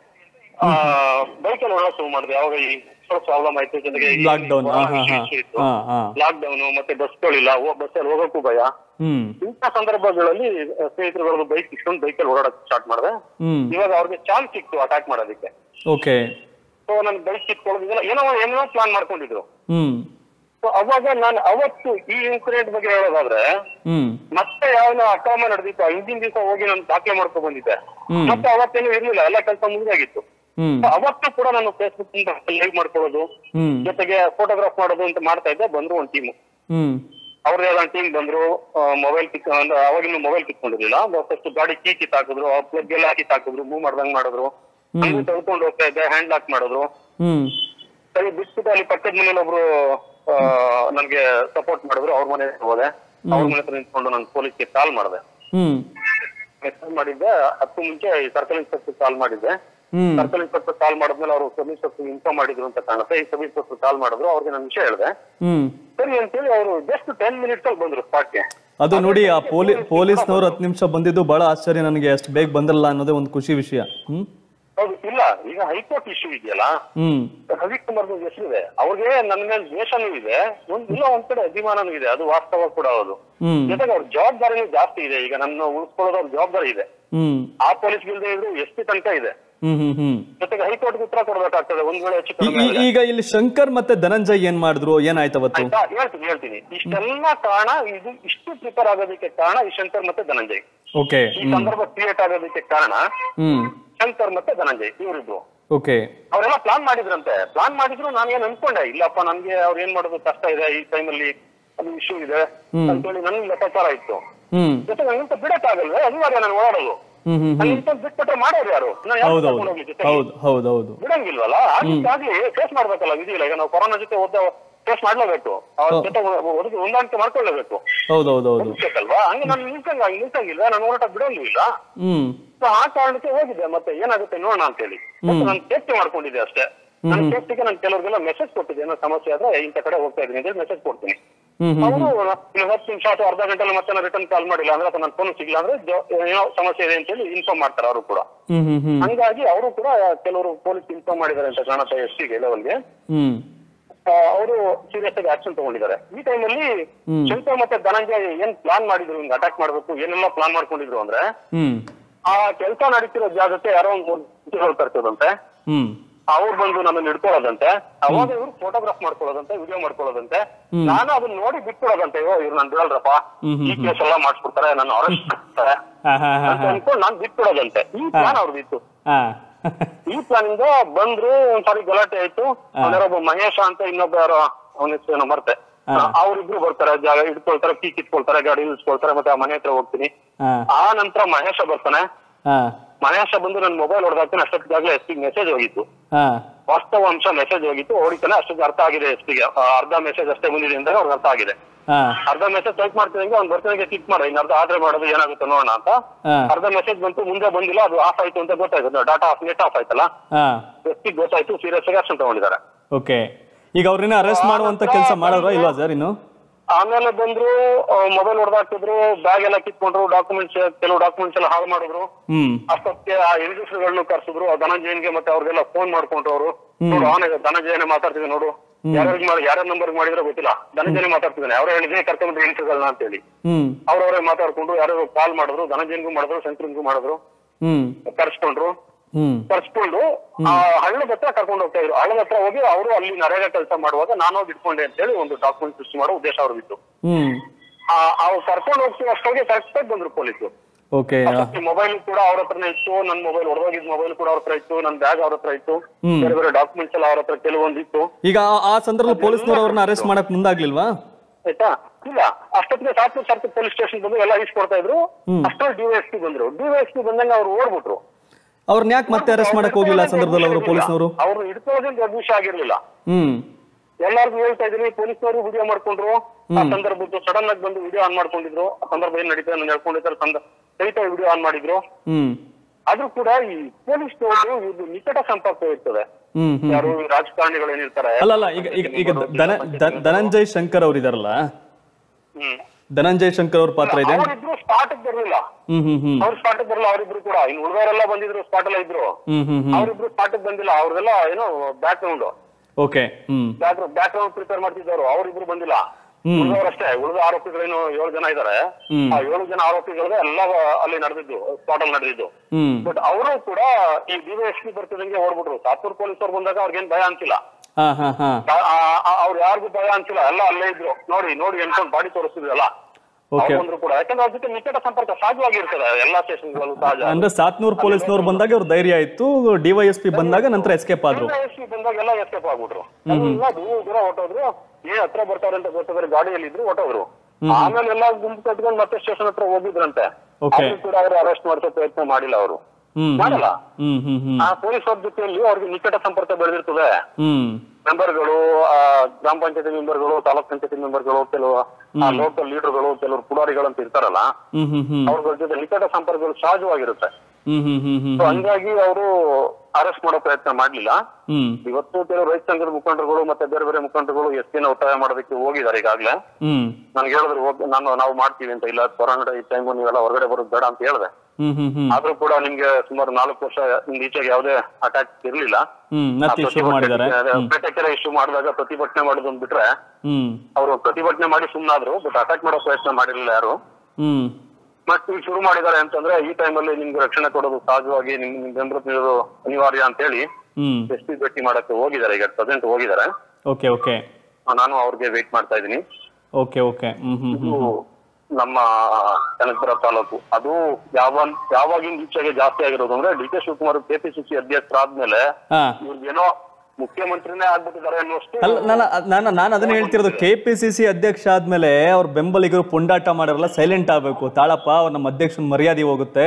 ಬೈಕಲ್ಲಿ ಓಡಾಡಕ್ ಶುರು ಮಾಡಿದೆ ಯಾವಾಗ ಈ ಸ್ವಲ್ಪ ಪ್ರಾಬ್ಲಮ್ ಆಯ್ತು ಜೊತೆಗೆ ಲಾಕ್ಡೌನ್ ಹಾ ಹಾ ಹಾ ಹಾ ಹಾ ಲಾಕ್ಡೌನ್ ಮತ್ತೆ ಬಸ್ಗಳಿಲ್ಲ ಬಸ್ಸಲ್ಲಿ ಹೋಗಕ್ಕೂ ಭಯ ಹ್ಮ್ ಇಂಥ ಸಂದರ್ಭಗಳಲ್ಲಿ ಸ್ನೇಹಿತರುಗಳು ಬೈಕ್ ಇಟ್ಕೊಂಡು ಬೈಕಲ್ಲಿ ಓಡಾಡಕ್ ಸ್ಟಾರ್ಟ್ ಮಾಡಿದೆ ಹ್ಮ್ ಇವಾಗ ಅವ್ರಿಗೆ ಚಾನ್ಸ್ ಸಿಕ್ತು ಅಟ್ಯಾಕ್ ಮಾಡೋದಕ್ಕೆ ಓಕೆ ಸೊ ನಾನು ಬೈಕ್ ಕಿತ್ಕೊಳ್ಳೋದಿಲ್ಲ ಏನೋ ಏನೋ ಪ್ಲಾನ್ ಮಾಡ್ಕೊಂಡಿದ್ರು ಹ್ಮ್ ಸೊ ಅವಾಗ ನಾನು ಅವತ್ತು ಈ ಇನ್ಸಿಡೆಂಟ್ ಬಗ್ಗೆ ಹೇಳೋದಾದ್ರೆ ಹ್ಮ್ ಮತ್ತೆ ಯಾವನೋ ಅಕ್ರಮ ನಡೆದಿತ್ತು ಹಿಂದಿನ ದಿವಸ ಹೋಗಿ ನಾನು ದಾಖಲೆ ಮಾಡ್ಕೊ ಬಂದಿದ್ದೆ ಹ್ಮ್. ಮತ್ತೆ ಅವತ್ತೇನು ಇರ್ಲಿಲ್ಲ ಎಲ್ಲ ಕೆಲಸ ಮುಗಿದಾಗಿತ್ತು ಹ್ಮ್ So ಅವತ್ತು ಕೂಡ ನಾನು ಫೇಸ್ಬುಕ್ ಇಂದ ಲೈವ್ ಮಾಡ್ಕೊಳ್ಳೋದು ಹ್ಮ್ ಜೊತೆಗೆ ಫೋಟೋಗ್ರಾಫ್ ಮಾಡೋದು ಅಂತ ಮಾಡ್ತಾ ಇದ್ದೆ ಬಂದ್ರು ಒಂದು ಟೀಮ್ ಹ್ಮ್ ಅವ್ರದ್ದು ಯಾವ್ದೋ ಟೀಮ್ ಬಂದ್ರು ಮೊಬೈಲ್ ಕಿತ್ ಅಂದ್ರೆ ಅವಾಗಿನ್ನು ಮೊಬೈಲ್ ಕಿತ್ಕೊಂಡಿರ್ಲಿಲ್ಲ ಫಸ್ಟ್ ಗಾಡಿ ಕೀ ಕಿತ್ ಹಾಕಿದ್ರು ಪ್ಲಗ್ ಎಲ್ಲ ಕಿತ್ ಹಾಕಿದ್ರು ಮೂವ್ ಮಾಡ್ದಂಗ್ ಮಾಡಿದ್ರು ಹಂಗೆ ತಳ್ಕೊಂಡು ಹೋಗ್ತಾ ಇದ್ದೆ ಹ್ಯಾಂಡ್ ಲಾಕ್ ಮಾಡಿದ್ರು ಹ್ಮ್ ಸರಿ ಬಿಟ್ಬಿಟ್ಟು ಅಲ್ಲಿ ಪಕ್ಕದ ಮನೇಲಿ ಒಬ್ರು ಆ, ನನ್ಗೆ ಸಪೋರ್ಟ್ ಮಾಡಿದ್ರು ಅವ್ರ ಮನೆ ಹೋದೆ ಅವ್ರ ಮನೆ ಹತ್ರ ನಿಂತ್ಕೊಂಡು ನಾನು ಪೊಲೀಸ್ಗೆ ಕಾಲ್ ಮಾಡಿದೆ ಹ್ಮ್ ಮೆಸೇಜ್ ಮಾಡಿದ್ದೆ ಹತ್ತು ಮುಂಚೆ ಈ ಸರ್ಕಲ್ ಇನ್ಸ್ಪೆಕ್ಟರ್ ಕಾಲ್ ಮಾಡಿದ್ದೆ ಹ್ಮ್ ಸರ್ಕಲ್ ಇನ್ಸ್ಪೆಕ್ಟರ್ ಕಾಲ್ ಮಾಡಿದ್ಮೇಲೆ ಅವರು ಸಬ್ ಇನ್ಸ್ಪೆಕ್ಟರ್ ಇನ್ಫಾರ್ಮ್ ಮಾಡಿದ್ರು ಅಂತ ಕಾಣುತ್ತೆ ಈ ಸಬ್ ಇನ್ಸ್ಪೆಕ್ಟರ್ ಕಾಲ್ ಮಾಡಿದ್ರು ಅವ್ರಿಗೆ ನಾನು ವಿಷಯ ಹೇಳಿದೆ ಹ್ಮ್ ಸರಿ ಅಂತೇಳಿ ಅವರು ಜಸ್ಟ್ ಟೆನ್ ಮಿನಿಟ್ಸ್ ಅಲ್ಲಿ ಬಂದ್ರು ಸ್ಪಾಟ್ಗೆ ಅದು ನೋಡಿ ಆ ಪೊಲೀ ಪೊಲೀಸ್ನವ್ರು ಹತ್ತು ನಿಮಿಷ ಬಂದಿದ್ದು ಬಹಳ ಆಶ್ಚರ್ಯ ನನಗೆ ಅಷ್ಟು ಬೇಗ ಬಂದಿರಲ್ಲ ಅನ್ನೋದೇ ಒಂದು ಖುಷಿ ವಿಷಯ ಹ್ಮ್ ಹೌದು ಇಲ್ಲ ಈಗ ಹೈಕೋರ್ಟ್ ಇಶ್ಯೂ ಇದೆಯಲ್ಲ ಹ್ಮ್ ರವಿಕುಮಾರ್ ಹೆಸರಿದೆ ಅವ್ರಿಗೆ ನನ್ನ ಮೇಲೆ ದ್ವೇಷನೂ ಇದೆ ಒಂದ್ ಇಲ್ಲ ಒಂದ್ ಕಡೆ ಅಭಿಮಾನನೂ ಇದೆ ಅದು ವಾಸ್ತವ ಕೂಡ ಹೌದು ಹ್ಮ್ ಜೊತೆಗೆ ಅವ್ರ ಜವಾಬ್ದಾರಿನೂ ಜಾಸ್ತಿ ಇದೆ ಈಗ ನನ್ನ ಉಳಿಸ್ಕೊಳ್ಳೋದು ಅವ್ರ ಜವಾಬ್ದಾರಿ ಇದೆ ಹ್ಮ್ ಆ ಪೊಲೀಸ್ ಗಿಲ್ದೆ ಇದ್ರು ಎಸ್ ಪಿ ತನಕ ಇದೆ ಹ್ಮ್ ಹ್ಮ್ ಹ್ಮ್ ಜೊತೆಗೆ ಹೈಕೋರ್ಟ್ಗೆ ಉತ್ತರ ಕೊಡ್ಬೇಕಾಗ್ತದೆ ಒಂದ್ ವೇಳೆ ಹೆಚ್ಚು ಈ- ಕಡಿಮೆ ಈ- ಈಗ ಇಲ್ಲಿ ಶಂಕರ್ ಮತ್ತೆ ಧನಂಜಯ್ ಏನ್ ಮಾಡಿದ್ರು ಏನಾಯ್ತು ಅವತ್ತು ಆಯ್ತಾ ಹೇಳ್ತೀನಿ ಹೇಳ್ತೀನಿ ಇಷ್ಟೆಲ್ಲ ಕಾರಣ ಇದು ಇಷ್ಟು ಪ್ರಿಪೇರ್ ಆಗೋದಕ್ಕೆ ಕಾರಣ ಈ ಶಂಕರ್ ಮತ್ತೆ ಧನಂಜಯ್ ಓಕೆ ಈ ಸಂದರ್ಭ ಕ್ರಿಯೇಟ್ ಆಗೋದಕ್ಕೆ ಕಾರಣ ಹ್ಮ್ ಶಂಕರ್ ಮತ್ತೆ ಧನಂಜಯ್ ಇವರಿಬ್ರು ಓಕೆ ಅವರೆಲ್ಲ ಪ್ಲಾನ್ ಮಾಡಿದ್ರಂತೆ ಪ್ಲಾನ್ ಮಾಡಿದ್ರು ನಾನು ಏನ್ ಅನ್ಕೊಂಡೆ ಇಲ್ಲಪ್ಪ ನನ್ಗೆ ಅವ್ರು ಏನ್ ಮಾಡೋದು ಕಷ್ಟ ಇದೆ ಈ ಟೈಮಲ್ಲಿ ಅದು ಇಶ್ಯೂ ಇದೆ ಅಂತೇಳಿ ನನ್ ಲೆಕ್ಕಾಚಾರ ಇತ್ತು ಹ್ಮ್ ಜೊತೆಗೆ ನಂಗಿಂತ ಬಿಡಕ್ಕಾಗಲ್ವೇ ಅನಿವಾರ್ಯ ನಾನು ಓಡಾಡೋದು ಹ್ಮ್ ಹ್ಮ್ ಅಲ್ಲಿ ಇಂತ ಬಿಟ್ಬಿಟ್ರೆ ಮಾಡೋರು ಯಾರು ನಾನು ಯಾಕೆ ಹೌದೌದು ಕರ್ಕೊಂಡು ಹೋಗ್ಲಿ ಜೊತೆಗೆ? ಹೌದು ಹೌದೌದು ಬಿಡಂಗಿಲ್ವಲ್ಲ ಆಗಿದ್ದಾಗ್ಲಿ ಫೇಸ್ ಮಾಡ್ಬೇಕಲ್ಲ ವಿಧಿ ಇಲ್ಲ ಈಗ ನಾವು ಕೊರೋನಾ ಜೊತೆ ಓದ ಫೇಸ್ ಮಾಡ್ಲೇಬೇಕು ಅವ್ರ ಜೊತೆ ಒದಗಿ ಹೊಂದಾಣಿಕೆ ಮಾಡ್ಕೊಳ್ಳೇಬೇಕು ಹೌದೌದೌದು ಹೋಗ್ಬೇಕಲ್ವಾ ಹಂಗೆ ನಾನು ನಿಲ್ಸಂಗ ನಿಲ್ಸಂಗಿಲ್ಲ ನಾನು ಹೋರಾಟ ಬಿಡೋಂಗೂ ಇಲ್ಲ ಹ್ಮ್ ಸೊ ಆ ಕಾರಣಕ್ಕೆ ಹೋಗಿದ್ದೆ ಮತ್ತೆ ಏನಾಗುತ್ತೆ ನೋಡೋಣ ಅಂತ ಹೇಳಿ ಮತ್ತೆ ನಾನು ಸೇಫ್ಟಿ ಮಾಡ್ಕೊಂಡಿದ್ದೆ ಅಷ್ಟೇ ನನ್ನ ಸೇಫ್ಟಿಗೆ ನಾನು ಕೆಲವ್ರಿಗೆಲ್ಲ ಮೆಸೇಜ್ ಕೊಟ್ಟಿದ್ದೆ ಏನೋ ಸಮಸ್ಯೆ ಆದ್ರೆ ಇಂಥ ಕಡೆ ಹೋಗ್ತಾ ಇದ್ದೀನಿ ಅಂತ ಮೆಸೇಜ್ ಕೊಡ್ತೀನಿ ಹ್ಮ್ ಹ್ಮ್ ಅವರು ಇನ್ನು ಹತ್ತು ನಿಮಿಷ ಅಥವಾ ಅರ್ಧ ಗಂಟೆ ಮತ್ತೆ ನಾನು ರಿಟರ್ನ್ ಕಾಲ್ ಮಾಡಿಲ್ಲ ಅಂದ್ರೆ ಅಥವಾ ನನ್ನ ಫೋನ್ ಸಿಗ್ಲಿಲ್ಲ ಅಂದ್ರೆ ಜೊ- ಏನೋ ಸಮಸ್ಯೆ ಇದೆ ಅಂತ ಹೇಳಿ ಇನ್ಫಾರ್ಮ್ ಮಾಡ್ತಾರೆ ಅವರು ಕೂಡ ಹ್ಮ್ ಹ್ಮ್ ಹ್ಮ್ ಹಂಗಾಗಿ ಅವರು ಕೂಡ ಕೆಲವರು ಪೊಲೀಸ್ ಇನ್ಫಾರ್ಮ್ ಮಾಡಿದ್ದಾರೆ ಅಂತ ಕಾಣುತ್ತೆ ಎಸ್ ಟಿಗೆ ಲೆವೆಲ್ಗೆ ಹ್ಮ್ ಅವರು ಸೀರಿಯಸ್ ಆಗಿ ಆಕ್ಷನ್ ತಗೊಂಡಿದ್ದಾರೆ ಈ ಟೈಮಲ್ಲಿ ಶಂಕರ್ ಮತ್ತೆ ಧನಂಜಯ ಏನ್ ಪ್ಲಾನ್ ಮಾಡಿದ್ರು ಹಿಂಗ್ ಅಟ್ಯಾಕ್ ಮಾಡ್ಬೇಕು ಏನೆಲ್ಲ ಪ್ಲಾನ್ ಮಾಡ್ಕೊಂಡಿದ್ರು ಅಂದ್ರೆ ಹ್ಮ್ ಆ ಕೆಲಸ ನಡೀತಿರೋ ಜಾಗಕ್ಕೆ ಯಾರೋ ಒಂದು ಮೂರು ತರ್ತದಂತೆ ಹ್ಮ್ ಅವ್ರು ಬಂದು ನನ್ನನ್ನು ಹಿಡ್ಕೊಳ್ಳೋದಂತೆ ಅವಾಗ ಇವ್ರು ಫೋಟೋಗ್ರಾಫ್ ಮಾಡ್ಕೊಳ್ಳೋದಂತೆ ವಿಡಿಯೋ ಮಾಡ್ಕೊಳ್ಳೋದಂತೆ ನಾನು ಅದನ್ನ ನೋಡಿ ಬಿಟ್ಕೊಡೋದಂತೆ ಅಯ್ಯೋ ಇವ್ರು ನನ್ ಬಿಡಲ್ರಪ್ಪ ಈ ಕೇಸ್ ಎಲ್ಲ ಮಾಡಿಸ್ಬಿಡ್ತಾರೆ ನನ್ನ ಅರೆಸ್ಟ್ ಮಾಡ್ತಾರೆ ಹಾ ಹಾ ಹಾ ಅಂತ ಅನ್ಕೊಂಡು ನಾನ್ ಬಿಟ್ಬಿಡೋದಂತೆ ಈ ಪ್ಲಾನ್ ಅವ್ರದ್ದಿತ್ತು ಹಾ ಈ ಪ್ಲಾನ್ ಇಂದ ಬಂದ್ರು ಒಂದ್ಸಾರಿ ಗಲಾಟೆ ಆಯ್ತು ಅವನೊಬ್ಬ ಮಹೇಶ ಅಂತ ಇನ್ನೊಬ್ಬ ಯಾರೋ ಅವನ ಹೆಸರು ಏನೋ ಮರ್ತೆ ಅವ್ರಿಬ್ರು ಬರ್ತಾರೆ ಜಾಗ ಇಟ್ಕೊಳ್ತಾರೆ ಕೀ ಕಿತ್ಕೊಳ್ತಾರೆ ಗಾಡಿ ಇಳಿಸ್ಕೊಳ್ತಾರೆ ಮತ್ತೆ ಆ ಮನೆ ಹತ್ರ ಹೋಗ್ತೀನಿ ಹಾ ಆ ನಂತರ ಮಹೇಶ ಬರ್ತಾನೆ ಹಾ ಮಹೇಶ ಬಂದು ನನ್ನ ಮೊಬೈಲ್ ಹೊಡೆದಾಕ್ತಾನೆ ಅಷ್ಟೊತ್ತಿಗಾಗಲೇ ಎಸ್ ಮೆಸೇಜ್ ಹೋಗಿತ್ತು ಹಾ ವಾಸ್ತವ ಅಂಶ ಮೆಸೇಜ್ ಹೋಗಿತ್ತು ಹೊಡಿತಾನೆ ಅಷ್ಟೊತ್ತಿಗೆ ಅರ್ಥ ಆಗಿದೆ ಎಸ್ ಪಿಗೆ ಅರ್ಧ ಮೆಸೇಜ್ ಅಷ್ಟೇ ಬಂದಿದೆ ಅಂತ ಅವ್ರಿಗೆ ಅರ್ಥ ಆಗಿದೆ ಹಾ ಅರ್ಧ ಮೆಸೇಜ್ ಟೈಪ್ ಮಾಡ್ತಿದಂಗೆ ಅವ್ನು ಬರ್ತಾನೆ ಕ್ಲಿಕ್ ಮಾಡ ಇನ್ನು ಅರ್ಧ ಆರ್ಡರ್ ಮಾಡೋದು ಏನಾಗುತ್ತೆ ನೋಡೋಣ ಅಂತ ಹಾ ಅರ್ಧ ಮೆಸೇಜ್ ಬಂತು ಮುಂದೆ ಬಂದಿಲ್ಲ ಅದು ಆಫ್ ಆಯ್ತು ಅಂತ ಗೊತ್ತಾಯ್ತು ಡಾಟಾ ಆಫ್ ನೆಟ್ ಆಫ್ ಆಯ್ತಲ್ಲ ಹಾ ಎಸ್ ಗೊತ್ತಾಯ್ತು ಸೀರಿಯಸ್ ಆಗಿ ಆಕ್ಷನ್ ತಗೊಂಡಿದ್ದಾರೆ ಓಕೆ ಈಗ ಅವ್ರನ್ನ ಅರೆಸ್ಟ್ ಮಾಡುವಂತ ಕೆಲಸ ಮಾಡಿದ್ರ ಇಲ್ವಾ ಸರ್ ಇನ್ನು ಆಮೇಲೆ ಬಂದ್ರು ಮೊಬೈಲ್ ಹೊಡೆದಾಕ್ತಿದ್ರು ಬ್ಯಾಗ್ ಎಲ್ಲ ಕಿತ್ಕೊಂಡ್ರು ಡಾಕ್ಯುಮೆಂಟ್ಸ್ ಕೆಲವು ಡಾಕ್ಯುಮೆಂಟ್ಸ್ ಎಲ್ಲ ಹಾಳು ಮಾಡಿದ್ರು ಹ್ಮ್ ಅಷ್ಟೊತ್ತಿಗೆ ಆ ಗಳನ್ನ ಕರ್ಸಿದ್ರು ಆ ಧನಂಜಯನ್ಗೆ ಮತ್ತೆ ಅವ್ರಿಗೆಲ್ಲ ಫೋನ್ ಮಾಡ್ಕೊಂಡ್ರು ಅವರು ನೋಡು ಅವನೇ ಧನಂಜಯನೇ ಮಾತಾಡ್ತಿದ್ದೆ ನೋಡು ಯಾರ್ಯಾರಿಗೆ ಮಾಡಿ ಯಾರ್ಯಾರ ನಂಬರ್ ಮಾಡಿದ್ರೆ ಗೊತ್ತಿಲ್ಲ ಧನಂಜಯನೇ ಮಾತಾಡ್ತಿದ್ದಾನೆ ಅವ್ರು ಹೇಳಿದ್ರೆ ಕರ್ಕೊಂಡ್ರೆ ಎಣಿಸಿಗಳನ್ನ ಅಂತ ಹೇಳಿ ಹ್ಮ್ ಅವ್ರವರೇ ಮಾತಾಡ್ಕೊಂಡು ಯಾರು ಕಾಲ್ ಮಾಡಿದ್ರು ಧನಂಜಯನ್ಗೂ ಮಾಡಿದ್ರು ಶಂಕರನ್ಗೂ ಮಾಡಿದ್ರು ಹ್ಮ್ ಕರ್ಸ್ಕೊಂಡ್ರು ಹ್ಮ್ ಕರ್ಸ್ಕೊಂಡು ಆ ಹಳ್ಳದ ಹತ್ರ ಕರ್ಕೊಂಡು ಹೋಗ್ತಾ ಇದ್ರು ಹಳ್ಳದ ಹತ್ರ ಹೋಗಿ ಅವರು ಅಲ್ಲಿ ನರೇಗಾ ಕೆಲಸ ಮಾಡುವಾಗ ನಾನು ಹೋಗಿ ಇಟ್ಕೊಂಡೆ ಅಂತ ಹೇಳಿ ಒಂದು ಡಾಕ್ಯುಮೆಂಟ್ ಸೃಷ್ಟಿ ಮಾಡೋ ಉದ್ದೇಶ ಅವ್ರದ್ದು ಹ್ಮ್ ಅವ್ರು ಕರ್ಕೊಂಡು ಹೋಗ್ತೀವಿ ಅಷ್ಟೊಳಗೆ ಕರೆಕ್ಟ್ ಆಗಿ ಬಂದ್ರು ಪೊಲೀಸರು ಓಕೆ ಮೊಬೈಲ್ ಕೂಡ ಅವ್ರ ಹತ್ರನೇ ಇತ್ತು ನನ್ನ ಮೊಬೈಲ್ ಹೊಡೆದೋಗಿದ್ ಮೊಬೈಲ್ ಕೂಡ ಅವ್ರ ಹತ್ರ ಇತ್ತು ನನ್ನ ಬ್ಯಾಗ್ ಅವ್ರ ಹತ್ರ ಇತ್ತು ಹ್ಮ್. ಬೇರೆ ಬೇರೆ ಡಾಕ್ಯುಮೆಂಟ್ಸ್ ಎಲ್ಲ ಅವ್ರ ಹತ್ರ ಕೆಲವೊಂದು ಇತ್ತು ಈಗ ಆ- ಆ ಸಂದರ್ಭದಲ್ಲಿ ಪೊಲೀಸ್ನವರು ಅವ್ರನ್ನ ಅರೆಸ್ಟ್ ಮಾಡಕ್ ಮುಂದಾಗ್ಲಿಲ್ವಾ ಆಯ್ತಾ ಇಲ್ಲ ಅಷ್ಟೊತ್ತಿಗೆ ಸಾತ್ಪುರ ಸರ್ಕಲ್ ಪೊಲೀಸ್ ಸ್ಟೇಷನ್ ಬಂದು ಎಲ್ಲ ಇಸ್ಕೊಡ್ತಾ ಇದ್ರು ಅಷ್ಟೊಂದು ಡಿವೈಎಸ್ಪಿ ಬಂದ್ರು ಡಿವೈಎಸ್ಪಿ ಬಂದಂಗ ಅವ್ರು ಓಡ್ಬಿಟ್ರು ಅವ್ರನ್ನ ಯಾಕೆ ಮತ್ತೆ ಅರೆಸ್ಟ್ ಮಾಡಕ್ ಹೋಗ್ಲಿಲ್ಲ ಆ ಸಂದರ್ಭದಲ್ಲಿ ಅವರು ಪೊಲೀಸ್ನವರು ಅವ್ರು ಹಿಡ್ಕೊಳ್ಳೋದ್ರಿಂದ ದೊಡ್ಡ ವಿಷಯ ಆಗಿರ್ಲಿಲ್ಲ ಹ್ಮ್ ಎಲ್ಲಾರ್ಗು ಹೇಳ್ತಾ ಇದೀನಿ ಪೊಲೀಸ್ನವರು ವಿಡಿಯೋ ಮಾಡ್ಕೊಂಡ್ರು ಆ ಸಂದರ್ಭದ್ದು ಸಡನ್ ಆಗಿ ಬಂದು ವಿಡಿಯೋ ಆನ್ ಮಾಡ್ಕೊಂಡಿದ್ರು ಆ ಸಂದರ್ಭ ಏನ್ ನಡೀತದೆ ನಾನು ಹೇಳ್ಕೊಂಡಿದ್ದಾರೆ ಸಂದ ಸಹಿತ ವಿಡಿಯೋ ಆನ್ ಮಾಡಿದ್ರು ಹ್ಮ್ ಆದ್ರೂ ಕೂಡ ಈ ಪೊಲೀಸ್ನವರು ಇದು ನಿಕಟ ಸಂಪರ್ಕ ಇರ್ತದೆ ಹ್ಮ್ ಹ್ಮ್ ಯಾರು ಈ ರಾಜಕಾರಣಿಗಳು ಏನಿರ್ತಾರೆ ಅಲ್ಲ ಅಲ್ಲ ಈಗ ಈಗ ಈಗ ಧನ ಧನ- ಧನಂಜಯ್ ಶಂಕರ್ ಅವ್ರು ಇದಾರಲ್ಲ ಹ್ಮ್ ಧನಂಜಯ್ ಶಂಕರ್ ಅವ್ರ ಪಾತ್ರ ಇದೆ ಅವರಿಬ್ರು ಸ್ಪಾಟ್ ಬರಲಿಲ್ಲ ಹ್ಮ್ ಹ್ಮ್ ಹ್ಮ್ ಅವ್ರು ಸ್ಪಾಟ್ ಬರಲ್ಲ ಅವರಿಬ್ರು ಕೂಡ ಇನ್ನು ಉಳಿದವರೆಲ್ಲ ಬಂದಿದ್ರು ಸ್ಪಾಟ್ ಎಲ್ಲ ಇದ್ರು ಹ್ಮ್ ಹ್ಮ್ ಹ್ಮ್ ಅವರಿಬ್ರು ಸ್ಪಾಟ್ ಬಂದಿಲ್ಲ ಅವ್ರದೆಲ್ಲ ಏನೋ background okay hmm back background prepare ಮಾಡ್ತಿದ್ದವರು ಅವರಿಬ್ರು ಬಂದಿಲ್ಲ ಹ್ಮ್. ಉಳಿದವರಷ್ಟೇ ಉಳಿದ ಆರೋಪಿಗಳೇನು ಏಳು ಜನ ಇದಾರೆ ಹ್ಮ್. ಆ ಏಳು ಜನ ಆರೋಪಿಗಳಿಗೆ ಎಲ್ಲ ಅಲ್ಲಿ ನಡೆದಿದ್ದು ಸ್ಪಾಟ್ ಅಲ್ಲಿ ನಡೆದಿದ್ದು ಹ್ಮ್ ಬಟ್ ಅವರು ಕೂಡ ಈ ಡಿವೈಎಸ್ಪಿ ಬರ್ತಿದಂಗೆ ಓಡ್ಬಿಟ್ರು ಸಾತೂರ್ ಪೊಲೀಸ್ ಅವ್ರು ಬಂದಾಗ ಅವ್ರಿಗೇನ್ ಭಯ ಅನ್ಸಿಲ್ಲ ಹಾ ಹಾ ಹಾ ಅವ್ರು ಯಾರಿಗೂ ಭಯ ಅನ್ಸಿಲ್ಲ ಎಲ್ಲ ಅಲ್ಲೇ ಇದ್ರು ನೋಡಿ ನೋಡಿ ಅನ್ಕೊಂಡು ಬಾಡಿ ತೋರಿಸ್ತಿದ್ರಲ್ಲ ಓಕೆ ಅವ್ರು ಬಂದ್ರು ಕೂಡ ಯಾಕಂದ್ರೆ ಅವ್ರ ಜೊತೆ ನಿಕಟ ಸಂಪರ್ಕ ಸಹಜವಾಗಿ ಇರ್ತದೆ ಎಲ್ಲಾ ಸ್ಟೇಷನ್ಗಳಲ್ಲೂ ಸಹಜ ಅಂದ್ರೆ ಸಾತ್ನೂರ್ ಪೊಲೀಸ್ನವ್ರು ಬಂದಾಗ ಅವ್ರ ಧೈರ್ಯ ಆಯ್ತು ಡಿವೈಎಸ್ಪಿ ಬಂದಾಗ ನಂತರ ಎಸ್ಕೇಪ್ ಆದ್ರು ಡಿವೈಎಸ್ಪಿ ಬಂದಾಗ ಎಲ್ಲ ಎಸ್ಕೇಪ್ ಆಗ್ಬಿಟ್ರು ಎಲ್ಲ ದೂರ ದೂರ ಹೊಟ್ಟೋದ್ರು ಏನ್ ಹತ್ರ ಬರ್ತಾರೆ ಅಂತ ಗೊತ್ತಿದ್ರೆ ಗಾಡಿಯಲ್ಲಿ ಇದ್ರು ಹೊಟ್ಟೋದ್ರು ಆಮೇಲೆ ಎಲ್ಲ ಗುಂಪು ಕಟ್ಕೊಂಡು ಮತ್ತೆ ಸ್ಟೇಷನ್ ಹತ್ರ ಹೋಗಿದ್ರಂತೆ Okay. ಅವ್ರು ಕೂಡ ಅವರು ಅರೆಸ್ಟ್ ಮಾಡಿಸೋ ಪ್ರಯತ್ನ ಮಾಡಿಲ್ಲ ಅವರು ಹ್ಮ್ ಮಾಡಲ್ಲ ಹ್ಮ್ ಹ್ಮ್ ಹ್ಮ್ ಆ ಪೊಲೀಸ್ ಅವ್ರ ಜೊತೆಯಲ್ಲಿ ಅವ್ರಿಗೆ ನಿಕಟ ಸಂಪರ್ಕ ಬೆಳೆದಿರ್ತದೆ ಹ್ಮ್ ಮೆಂಬರ್ಗಳು ಗ್ರಾಮ ಪಂಚಾಯತಿ ಮೆಂಬರ್ಗಳು ತಾಲೂಕ್ ಪಂಚಾಯತಿ ಮೆಂಬರ್ಗಳು ಕೆಲವು ಲೋಕಲ್ ಲೀಡರ್ಗಳು ಕೆಲವರು ಪುಡಾರಿಗಳು ಅಂತ ಇರ್ತಾರಲ್ಲ ಹ್ಮ್ ಹ್ಮ್ ಹ್ಮ್ ಅವ್ರ ಜೊತೆ ನಿಕಟ ಸಂಪರ್ಕಗಳು ಸಹಜವಾಗಿರುತ್ತೆ ಹ್ಮ್ ಹ್ಮ್ ಹ್ಮ್ ಹ್ಮ್ So ಹಂಗಾಗಿ ಅವರು ಅರೆಸ್ಟ್ ಮಾಡೋ ಪ್ರಯತ್ನ ಮಾಡ್ಲಿಲ್ಲ ಹ್ಮ್ ಇವತ್ತು ಕೆಲವು ರೈತ ಸಂಘದ ಮುಖಂಡರುಗಳು ಮತ್ತೆ ಬೇರೆ ಬೇರೆ ಮುಖಂಡರುಗಳು ಎಸ್ಪಿನ ಒತ್ತಾಯ ಮಾಡೋದಕ್ಕೆ ಹೋಗಿದ್ದಾರೆ ಈಗಾಗ್ಲೇ ಹ್ಮ್ ನನ್ಗೆ ಹೇಳಿದ್ರು ಹೋಗ್ ನಾನು ನಾವು ಮಾಡ್ತೀವಿ ಅಂತ ಇಲ್ಲ ಹೊರಗಡೆ ಈ ಟೈಮು ನೀವೆಲ್ಲ ಹೊರಗಡೆ ಬರೋದು ಬೇಡ ಅಂತ ಹೇಳಿದೆ ಹ್ಮ್ ಹ್ಮ್ ಹ್ಮ್ ಆದ್ರೂ ಕೂಡ ನಿಮ್ಗೆ ಸುಮಾರು ನಾಲ್ಕು ವರ್ಷ ಇಂದ ಈಚೆಗೆ ಯಾವುದೇ ಅಟ್ಯಾಕ್ ಇರ್ಲಿಲ್ಲ ಹ್ಮ್ ಮತ್ತೆ ಶುರು ಮಾಡಿದ್ದಾರೆ ಪೇಟೆಕೆರೆ ಇಶ್ಯೂ ಮಾಡಿದಾಗ ಪ್ರತಿಭಟನೆ ಮಾಡೋದು ಅಂದ್ ಬಿಟ್ರೆ ಹ್ಮ್ ಅವರು ಪ್ರತಿಭಟನೆ ಮಾಡಿ ಸುಮ್ಮನಾದ್ರು ಬಟ್ ಅಟ್ಯಾಕ್ ಮಾಡೋ ಪ್ರಯತ್ನ ಮಾಡಿರಲಿಲ್ಲ ಯಾರು ಹ್ಮ್ ಮತ್ತೆ ಈಗ ಶುರು ಮಾಡಿದ್ದಾರೆ ಅಂತಂದ್ರೆ ಈ ಟೈಮಲ್ಲಿ ನಿಮ್ಗೆ ರಕ್ಷಣೆ ಕೊಡೋದು ಸಹಜವಾಗಿ ನಿಮ್ ನಿಮ್ ಬೆಂಬಲ ನೀಡೋದು ಅನಿವಾರ್ಯ ಅಂತ ಹೇಳಿ ಹ್ಮ್ ಎಸ್ ಪಿ ಭೇಟಿ ಮಾಡಕ್ಕೆ ಹೋಗಿದ್ದಾರೆ ಈಗ ಪ್ರೆಸೆಂಟ್ ಹೋಗಿದ್ದಾರೆ ಓಕೆ ಓಕೆ ನಾನು ಅವ್ರಿಗೆ ವೇಟ್ ಮಾಡ್ತಾ ಇದ್ದೀನಿ ಓಕೆ ಓಕೆ ಹ್ಮ್ ಹ್ಮ್ ಹ್ಮ್ ಇದು ನಮ್ಮ ಕನಕಪುರ ತಾಲೂಕು ಅದು ಯಾವ ಯಾವಾಗಿಂದ ಈಚೆಗೆ ಜಾಸ್ತಿ ಆಗಿರೋದು ಅಂದ್ರೆ ಡಿ ಕೆ ಶಿವಕುಮಾರ್ ಕೆಪಿಸಿಸಿ ಅಧ್ಯಕ್ಷರಾದ್ಮೇಲೆ ಹಾ ಇವ್ರಿಗೇನೋ ಮುಖ್ಯಮಂತ್ರಿನೇ ಆಗ್ಬಿಟ್ಟಿದ್ದಾರೆ ಅನ್ನೋಷ್ಟು ಅಲ್ಲ ನಾನು ನಾನು ನಾನು ಅದನ್ನ ಹೇಳ್ತಿರೋದು ಕೆ ಪಿ ಸಿ ಸಿ ಅಧ್ಯಕ್ಷ ಆದ್ಮೇಲೆ ಅವ್ರ ಬೆಂಬಲಿಗರು ಪುಂಡಾಟ ಮಾಡೋರೆಲ್ಲ ಸೈಲೆಂಟ್ ಆಗಬೇಕು ತಾಳಪ್ಪ ಅವ್ರ ನಮ್ಮ ಅಧ್ಯಕ್ಷನ ಮರ್ಯಾದೆ ಹೋಗುತ್ತೆ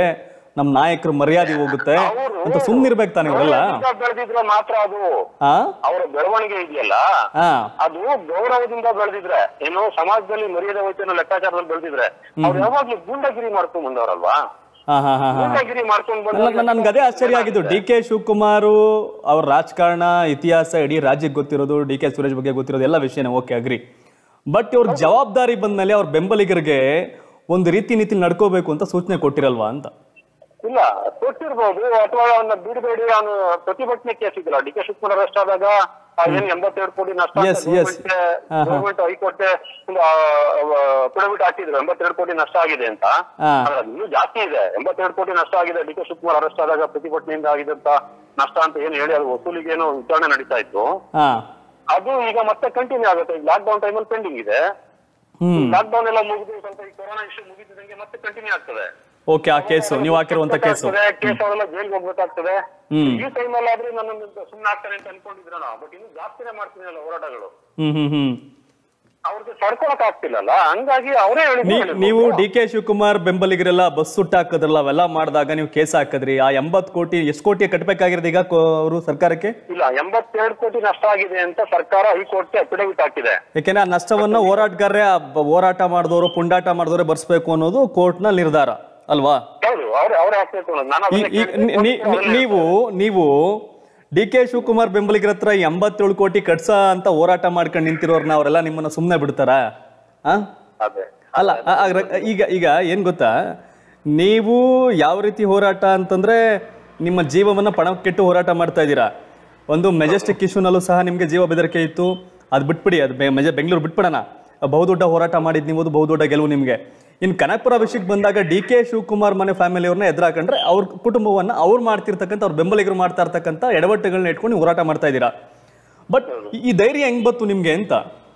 ನಮ್ ನಾಯಕರ ಮರ್ಯಾದೆ ಹೋಗುತ್ತೆ ಅಂತ ಸುಮ್ನಿರ್ಬೇಕು ತಾನೆ ಇವರೆಲ್ಲ ಗೌರವದಿಂದ ಬೆಳೆದಿದ್ರೆ ಮಾತ್ರ ಅದು ಆ ಅವರ ಬೆಳವಣಿಗೆ ಇದೆಯಲ್ಲ ಆ ಅದು ಗೌರವದಿಂದ ಬೆಳೆದಿದ್ರೆ ಏನು ಸಮಾಜದಲ್ಲಿ ಮರ್ಯಾದೆ ಹೋಯ್ತು ಅನ್ನೋ ಲೆಕ್ಕಾಚಾರದಲ್ಲಿ ಬೆಳೆದಿದ್ರೆ ಅವ್ರು ಯಾವಾಗ್ಲೂ ಗೂಂಡಗಿರಿ ಮಾಡ್ಕೊಂಡ್ ಬಂದವರಲ್ವಾ ಹಾ ಹಾ ಹಾ ಹಾ ಗೂಂಡಗಿರಿ ಮಾಡ್ಕೊಂಡ್ ಬಂದ ನನ್ಗೆ ಅದೇ ಆಶ್ಚರ್ಯ ಆಗಿದ್ದು ಡಿ ಕೆ ಶಿವಕುಮಾರ್ ಅವ್ರ ರಾಜಕಾರಣ ಇತಿಹಾಸ ಇಡೀ ರಾಜ್ಯಕ್ಕೆ ಗೊತ್ತಿರೋದು ಡಿ ಕೆ ಸುರೇಶ್ ಬಗ್ಗೆ ಗೊತ್ತಿರೋದು ಎಲ್ಲ ವಿಷಯನೇ ಓಕೆ ಅಗ್ರಿ ಬಟ್ ಇವ್ರ ಜವಾಬ್ದಾರಿ ಬಂದ್ಮೇಲೆ ಅವ್ರ ಬೆಂಬಲಿಗರಿಗೆ ಒಂದು ರೀತಿ ನೀತಿ ನಡ್ಕೋಬೇಕು ಅಂತ ಸೂಚನೆ ಕೊಟ್ಟಿರಲ್ವಾ ಅಂತ ಇಲ್ಲ ಕೊಟ್ಟಿರ್ಬೋದು ಅಥವಾ ಅವನ್ನ ಬಿಡಬೇಡಿ ಅವನು ಪ್ರತಿಭಟನೆ ಕೇಸ್ ಇದ್ದಿಲ್ಲ ಡಿ ಕೆ ಶಿವಕುಮಾರ್ ಅರೆಸ್ಟ್ ಆದಾಗ ಆ ಏನ್ ಎಂಬತ್ತೆರಡು ಕೋಟಿ ನಷ್ಟ Yes, yes. ಗೌರ್ಮೆಂಟ್ ಹೈಕೋರ್ಟ್ ಒಂದು ಪಿಡಬಿಟ್ ಹಾಕಿದ್ರು ಎಂಬತ್ತೆರಡು ಕೋಟಿ ನಷ್ಟ ಆಗಿದೆ ಅಂತ ಹಾ. ಆದ್ರೆ ಅದು ಇನ್ನೂ ಜಾಸ್ತಿ ಇದೆ ಎಂಬತ್ತೆರಡು ಕೋಟಿ ನಷ್ಟ ಆಗಿದೆ ಡಿ ಕೆ ಶಿವಕುಮಾರ್ ಅರೆಸ್ಟ್ ಆದಾಗ ಪ್ರತಿಭಟನೆಯಿಂದ ಆಗಿದಂತ ನಷ್ಟ ಅಂತ ಏನ್ ಹೇಳಿ ಅದು ವಸೂಲಿಗೆ ಏನೋ ವಿಚಾರಣೆ ನಡೀತಾ ಇತ್ತು ಹಾ ಅದು ಈಗ ಮತ್ತೆ ಕಂಟಿನ್ಯೂ ಆಗುತ್ತೆ ಈಗ ಲಾಕ್ ಡೌನ್ ಟೈಮಲ್ಲಿ ಪೆಂಡಿಂಗ್ ಇದೆ ಹ್ಮ್ ಲಾಕ್ ಡೌನ್ ಎಲ್ಲ ಮುಗಿದು ಸ್ವಲ್ಪ ಈ ಕೊರೋನಾ ಇಶ್ಯೂ ಮುಗಿದಂಗೆ ಮತ್ತೆ ಕಂಟಿನ್ಯೂ ಆಗ್ತದೆ ಓಕೆ ಆ ಕೇಸು ನೀವು ಹಾಕಿರುವಂತ ಕೇಸು ಕೇಸ್ ಅವರೆಲ್ಲ ಜೈಲ್ಗೆ ಹೋಗ್ಬೇಕಾಗ್ತದೆ ಹ್ಮ್. ಈ ಟೈಮಲ್ಲಿ ಆದ್ರೆ ನನ್ನ ಸುಮ್ಮನೆ ಆಗ್ತಾರೆ ಅಂತ ಅನ್ಕೊಂಡಿದ್ರ ನಾವು ಬಟ್ ಇನ್ನು ಜಾಸ್ತಿನೇ ಮಾಡ್ತೀನಿ ಅಲ್ಲ ಹೋರಾಟಗಳು ಹ್ಮ್ ಹ್ಮ್ ಹ್ಮ್ ಅವ್ರಿಗೆ ತಡ್ಕೊಳಕ್ ಆಗ್ತಿಲ್ಲಲ್ಲ ಹಂಗಾಗಿ ಅವರೇ ನೀ- ನೀವು ಡಿ ಕೆ ಶಿವಕುಮಾರ್ ಬೆಂಬಲಿಗರೆಲ್ಲ ಬಸ್ ಸುಟ್ಟು ಹಾಕಿದ್ರಲ್ಲ ಅವೆಲ್ಲ ಮಾಡಿದಾಗ ನೀವು ಕೇಸ್ ಹಾಕಿದ್ರಿ ಆ ಎಂಬತ್ ಕೋಟಿ ಎಷ್ಟು ಕೋಟಿ ಕಟ್ಟಬೇಕಾಗಿರೋದು ಈಗ ಅವರು ಸರ್ಕಾರಕ್ಕೆ ಇಲ್ಲ ಎಂಬತ್ತೆರಡು ಕೋಟಿ ನಷ್ಟ ಆಗಿದೆ ಅಂತ ಸರ್ಕಾರ ಹೈಕೋರ್ಟ್ಗೆ ಅಫಿಡವಿಟ್ ಹಾಕಿದೆ ಯಾಕೆಂದ್ರೆ ಆ ನಷ್ಟವನ್ನ ಹೋರಾಟಗಾರರೇ ಆ ಬ- ಹೋರಾಟ ಮಾಡಿದವರು ಪುಂಡಾಟ ಮಾಡಿದವರೇ ಬರ್ಸ್ಬೇಕು ಅನ್ನೋದು ಕೋರ್ಟ್ನ ನಿರ್ಧಾರ ಅಲ್ವಾ ಹೌದು ಅವ್ರೆ ಅವ್ರೇ ಹಾಕ್ಬೇಕು ಅನ್ನೋದು ನಾನು ಈ- ಈ- ನಿ- ನಿ- ನಿ- ನೀವು ನೀವು ಡಿ ಕೆ ಶಿವಕುಮಾರ್ ಬೆಂಬಲಿಗರ ಹತ್ರ ಎಂಬತ್ತೇಳು ಕೋಟಿ ಕಟ್ಸ ಅಂತ ಹೋರಾಟ ಮಾಡ್ಕೊಂಡು ನಿಂತಿರೋರ್ನ ಅವರೆಲ್ಲ ನಿಮ್ಮನ್ನ ಸುಮ್ಮನೆ ಬಿಡ್ತಾರಾ ಆ ಅದೇ ಅಲ್ಲ ಆ- ಆ- ರ- ಈಗ ಈಗ ಏನ್ ಗೊತ್ತಾ ನೀವು ಯಾವ ರೀತಿ ಹೋರಾಟ ಅಂತಂದ್ರೆ ನಿಮ್ಮ ಜೀವವನ್ನ ಪಣಕ್ಕಿಟ್ಟು ಹೋರಾಟ ಮಾಡ್ತಾ ಇದ್ದೀರಾ ಒಂದು ಮೆಜೆಸ್ಟಿಕ್ ಇಶ್ಯೂನಲ್ಲೂ ಸಹ ನಿಮಗೆ ಜೀವ ಬೆದರಿಕೆ ಇತ್ತು ಅದು ಬಿಟ್ಬಿಡಿ ಅದು ಬೆ- ಮೆಜ ಬೆಂಗಳೂರು ಬಿಟ್ಬಿಡೋಣ ಬಹುದೊಡ್ಡ ಹೋರಾಟ ಮಾಡಿದ್ ನೀವು ಅದು ಬಹುದೊಡ್ಡ ಗೆಲುವು ನಿಮಗೆ ಇನ್ನು ಕನಕಪುರ ವಿಷಯಕ್ಕೆ ಬಂದಾಗ ಡಿ ಕೆ ಶಿವಕುಮಾರ್ ಮನೆ ಫ್ಯಾಮಿಲಿಯವ್ರನ್ನ ಎದುರಾಕೊಂಡ್ರೆ ಅವ್ರ ಕುಟುಂಬವನ್ನ ಅವ್ರು ಮಾಡ್ತಿರ್ತಕ್ಕಂಥ ಅವ್ರ ಬೆಂಬಲಿಗರು ಮಾಡ್ತಾ ಇರ್ತಕ್ಕಂಥ ಎಡವಟ್ಟುಗಳನ್ನ ಇಟ್ಕೊಂಡು ನೀವು ಹೋರಾಟ ಮಾಡ್ತಾ ಇದ್ದೀರಾ ಬಟ್ ಈ ಧೈರ್ಯ ಹೆಂಗ್ ಬಂತು ನಿಮ್ಗೆ ಅಂತ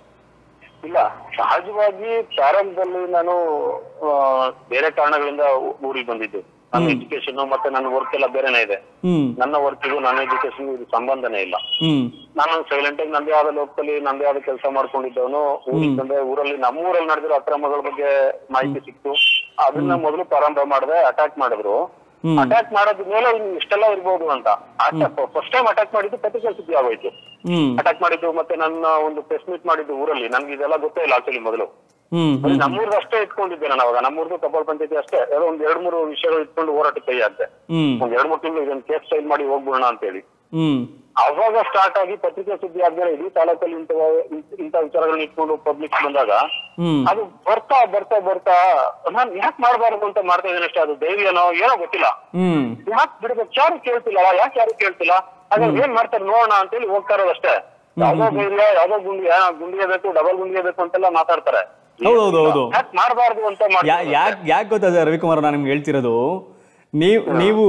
ಇಲ್ಲ ಸಹಜವಾಗಿ ಪ್ರಾರಂಭದಲ್ಲಿ ನಾನು ಆ, ಬೇರೆ ಕಾರಣಗಳಿಂದ ಊ- ಊರಿಗೆ ಬಂದಿದ್ದು ನನ್ನ ಎಜುಕೇಶನ್ ಮತ್ತೆ ನನ್ನ ವರ್ಕ್ ಎಲ್ಲ ಬೇರೆನೇ ಇದೆ ಹ್ಮ್ ನನ್ನ ವರ್ಕಿಗೂ ನನ್ನ ಎಜುಕೇಶನ್ ಇದು ಸಂಬಂಧನೇ ಇಲ್ಲ ಹ್ಮ್ ನಾನು ಸೈಲೆಂಟ್ ಆಗಿ ನಂದೇ ಆದ ಲೋಕದಲ್ಲಿ ನಂದೇ ಆದ ಕೆಲಸ ಮಾಡ್ಕೊಂಡಿದ್ದವನು ಊರಿಗೆ ಬಂದೆ ಊರಲ್ಲಿ ನಮ್ಮೂರಲ್ಲಿ ನಡೆದಿರೋ ಅಕ್ರಮಗಳ ಬಗ್ಗೆ ಮಾಹಿತಿ ಸಿಕ್ತು ಅದನ್ನ ಮೊದಲು ಪ್ರಾರಂಭ ಮಾಡಿದೆ ಅಟ್ಯಾಕ್ ಮಾಡಿದ್ರು ಹ್ಮ್. ಅಟ್ಯಾಕ್ ಮಾಡೋದ್ ಮೇಲೆ ಇನ್ನು ಇಷ್ಟೆಲ್ಲ ಇರ್ಬೋದು ಅಂತ ಫಸ್ಟ್ ಟೈಮ್ ಅಟ್ಯಾಕ್ ಮಾಡಿದ್ದು ಪತ್ರಿಕೆ ಸುದ್ದಿ ಆಗೋಯ್ತು ಹ್ಮ್ ಅಟ್ಯಾಕ್ ಮಾಡಿದ್ದು ಮತ್ತೆ ನನ್ನ ಒಂದು ಪ್ರೆಸ್ ಮೀಟ್ ಮಾಡಿದ್ದು ಊರಲ್ಲಿ ನನ್ಗೆ ಇದೆಲ್ಲ ಗೊತ್ತೇ ಇಲ್ಲ ಆಕ್ಚುಲಿ ಮೊದಲು ಹ್ಮ್ ಬರೀ ನಮ್ಮೂರ್ದು ಅಷ್ಟೇ ಇಟ್ಕೊಂಡಿದ್ದೆ ನಾನು ಅವಾಗ ನಮ್ಮೂರ್ದು ಕಬ್ಬಾಳ ಪಂಚಾಯತಿ ಅಷ್ಟೇ ಯಾವುದೋ ಒಂದ್ ಎರಡ್ ಮೂರು ವಿಷಯಗಳು ಇಟ್ಕೊಂಡು ಹೋರಾಟಕ್ಕೆ ಕೈ ಹಾಕ್ದೆ ಹ್ಮ್ ಒಂದ್ ಎರಡ್ ಮೂರು ತಿಂಗಳು ಇದನ್ನ ಕೇಸ್ ಫೈಲ್ ಮಾಡಿ ಹೋಗ್ಬಿಡೋಣ ಅಂತ ಹೇಳಿ ಹ್ಮ್ ಅವಾಗ ಸ್ಟಾರ್ಟ್ ಆಗಿ ಪತ್ರಿಕೆ ಸುದ್ದಿ ಆದ್ಮೇಲೆ ಇಡೀ ತಾಲೂಕಲ್ಲಿ ಇಂಥ ಇಂಥ ವಿಚಾರಗಳನ್ನ ಇಟ್ಕೊಂಡು ಪಬ್ಲಿಕ್ ಬಂದಾಗ ಹ್ಮ್ ಅದು ಬರ್ತಾ ಬರ್ತಾ ಬರ್ತಾ ನಾನ್ ಯಾಕೆ ಮಾಡಬಾರದು ಅಂತ ಮಾಡ್ತಾ ಇದ್ದೇನೆ ಅಷ್ಟೇ ಅದು ಧೈರ್ಯನೋ ಏನೋ ಗೊತ್ತಿಲ್ಲ ಹ್ಮ್ ಯಾಕೆ ಬಿಡ್ಬೇಕು ಯಾರು ಕೇಳ್ತಿಲ್ಲ ಯಾಕೆ ಯಾರು ಕೇಳ್ತಿಲ್ಲ ಹಾಗಾದ್ರೆ ಏನ್ ಮಾಡ್ತಾರೆ ನೋಡೋಣ ಅಂತೇಳಿ ಹೋಗ್ತಾ ಇರೋದಷ್ಟೇ ಯಾವ್ದೋ ಧೈರ್ಯ ಯಾವ್ದೋ ಗುಂಡಿ ಆ, ಗುಂಡಿಗೆ ಬೇಕು ಡಬಲ್ ಗುಂಡಿಗೆ ಬೇಕು ಅಂತೆಲ್ಲ ಮಾತಾಡ್ತಾರೆ ಹೌದು, ಹೌದು, ಹೌದು. ಯಾಕೆ ಮಾಡಬಾರ್ದು ಅಂತ ಮಾಡ್ತಾರೆ ಯಾಕೆ ಯಾಕೆ ಗೊತ್ತಾದ ರವಿಕುಮಾರ್ ನಾನು ನಿಮ್ಗೆ ಹೇಳ್ತಿರೋದು ನೀವು ನೀವು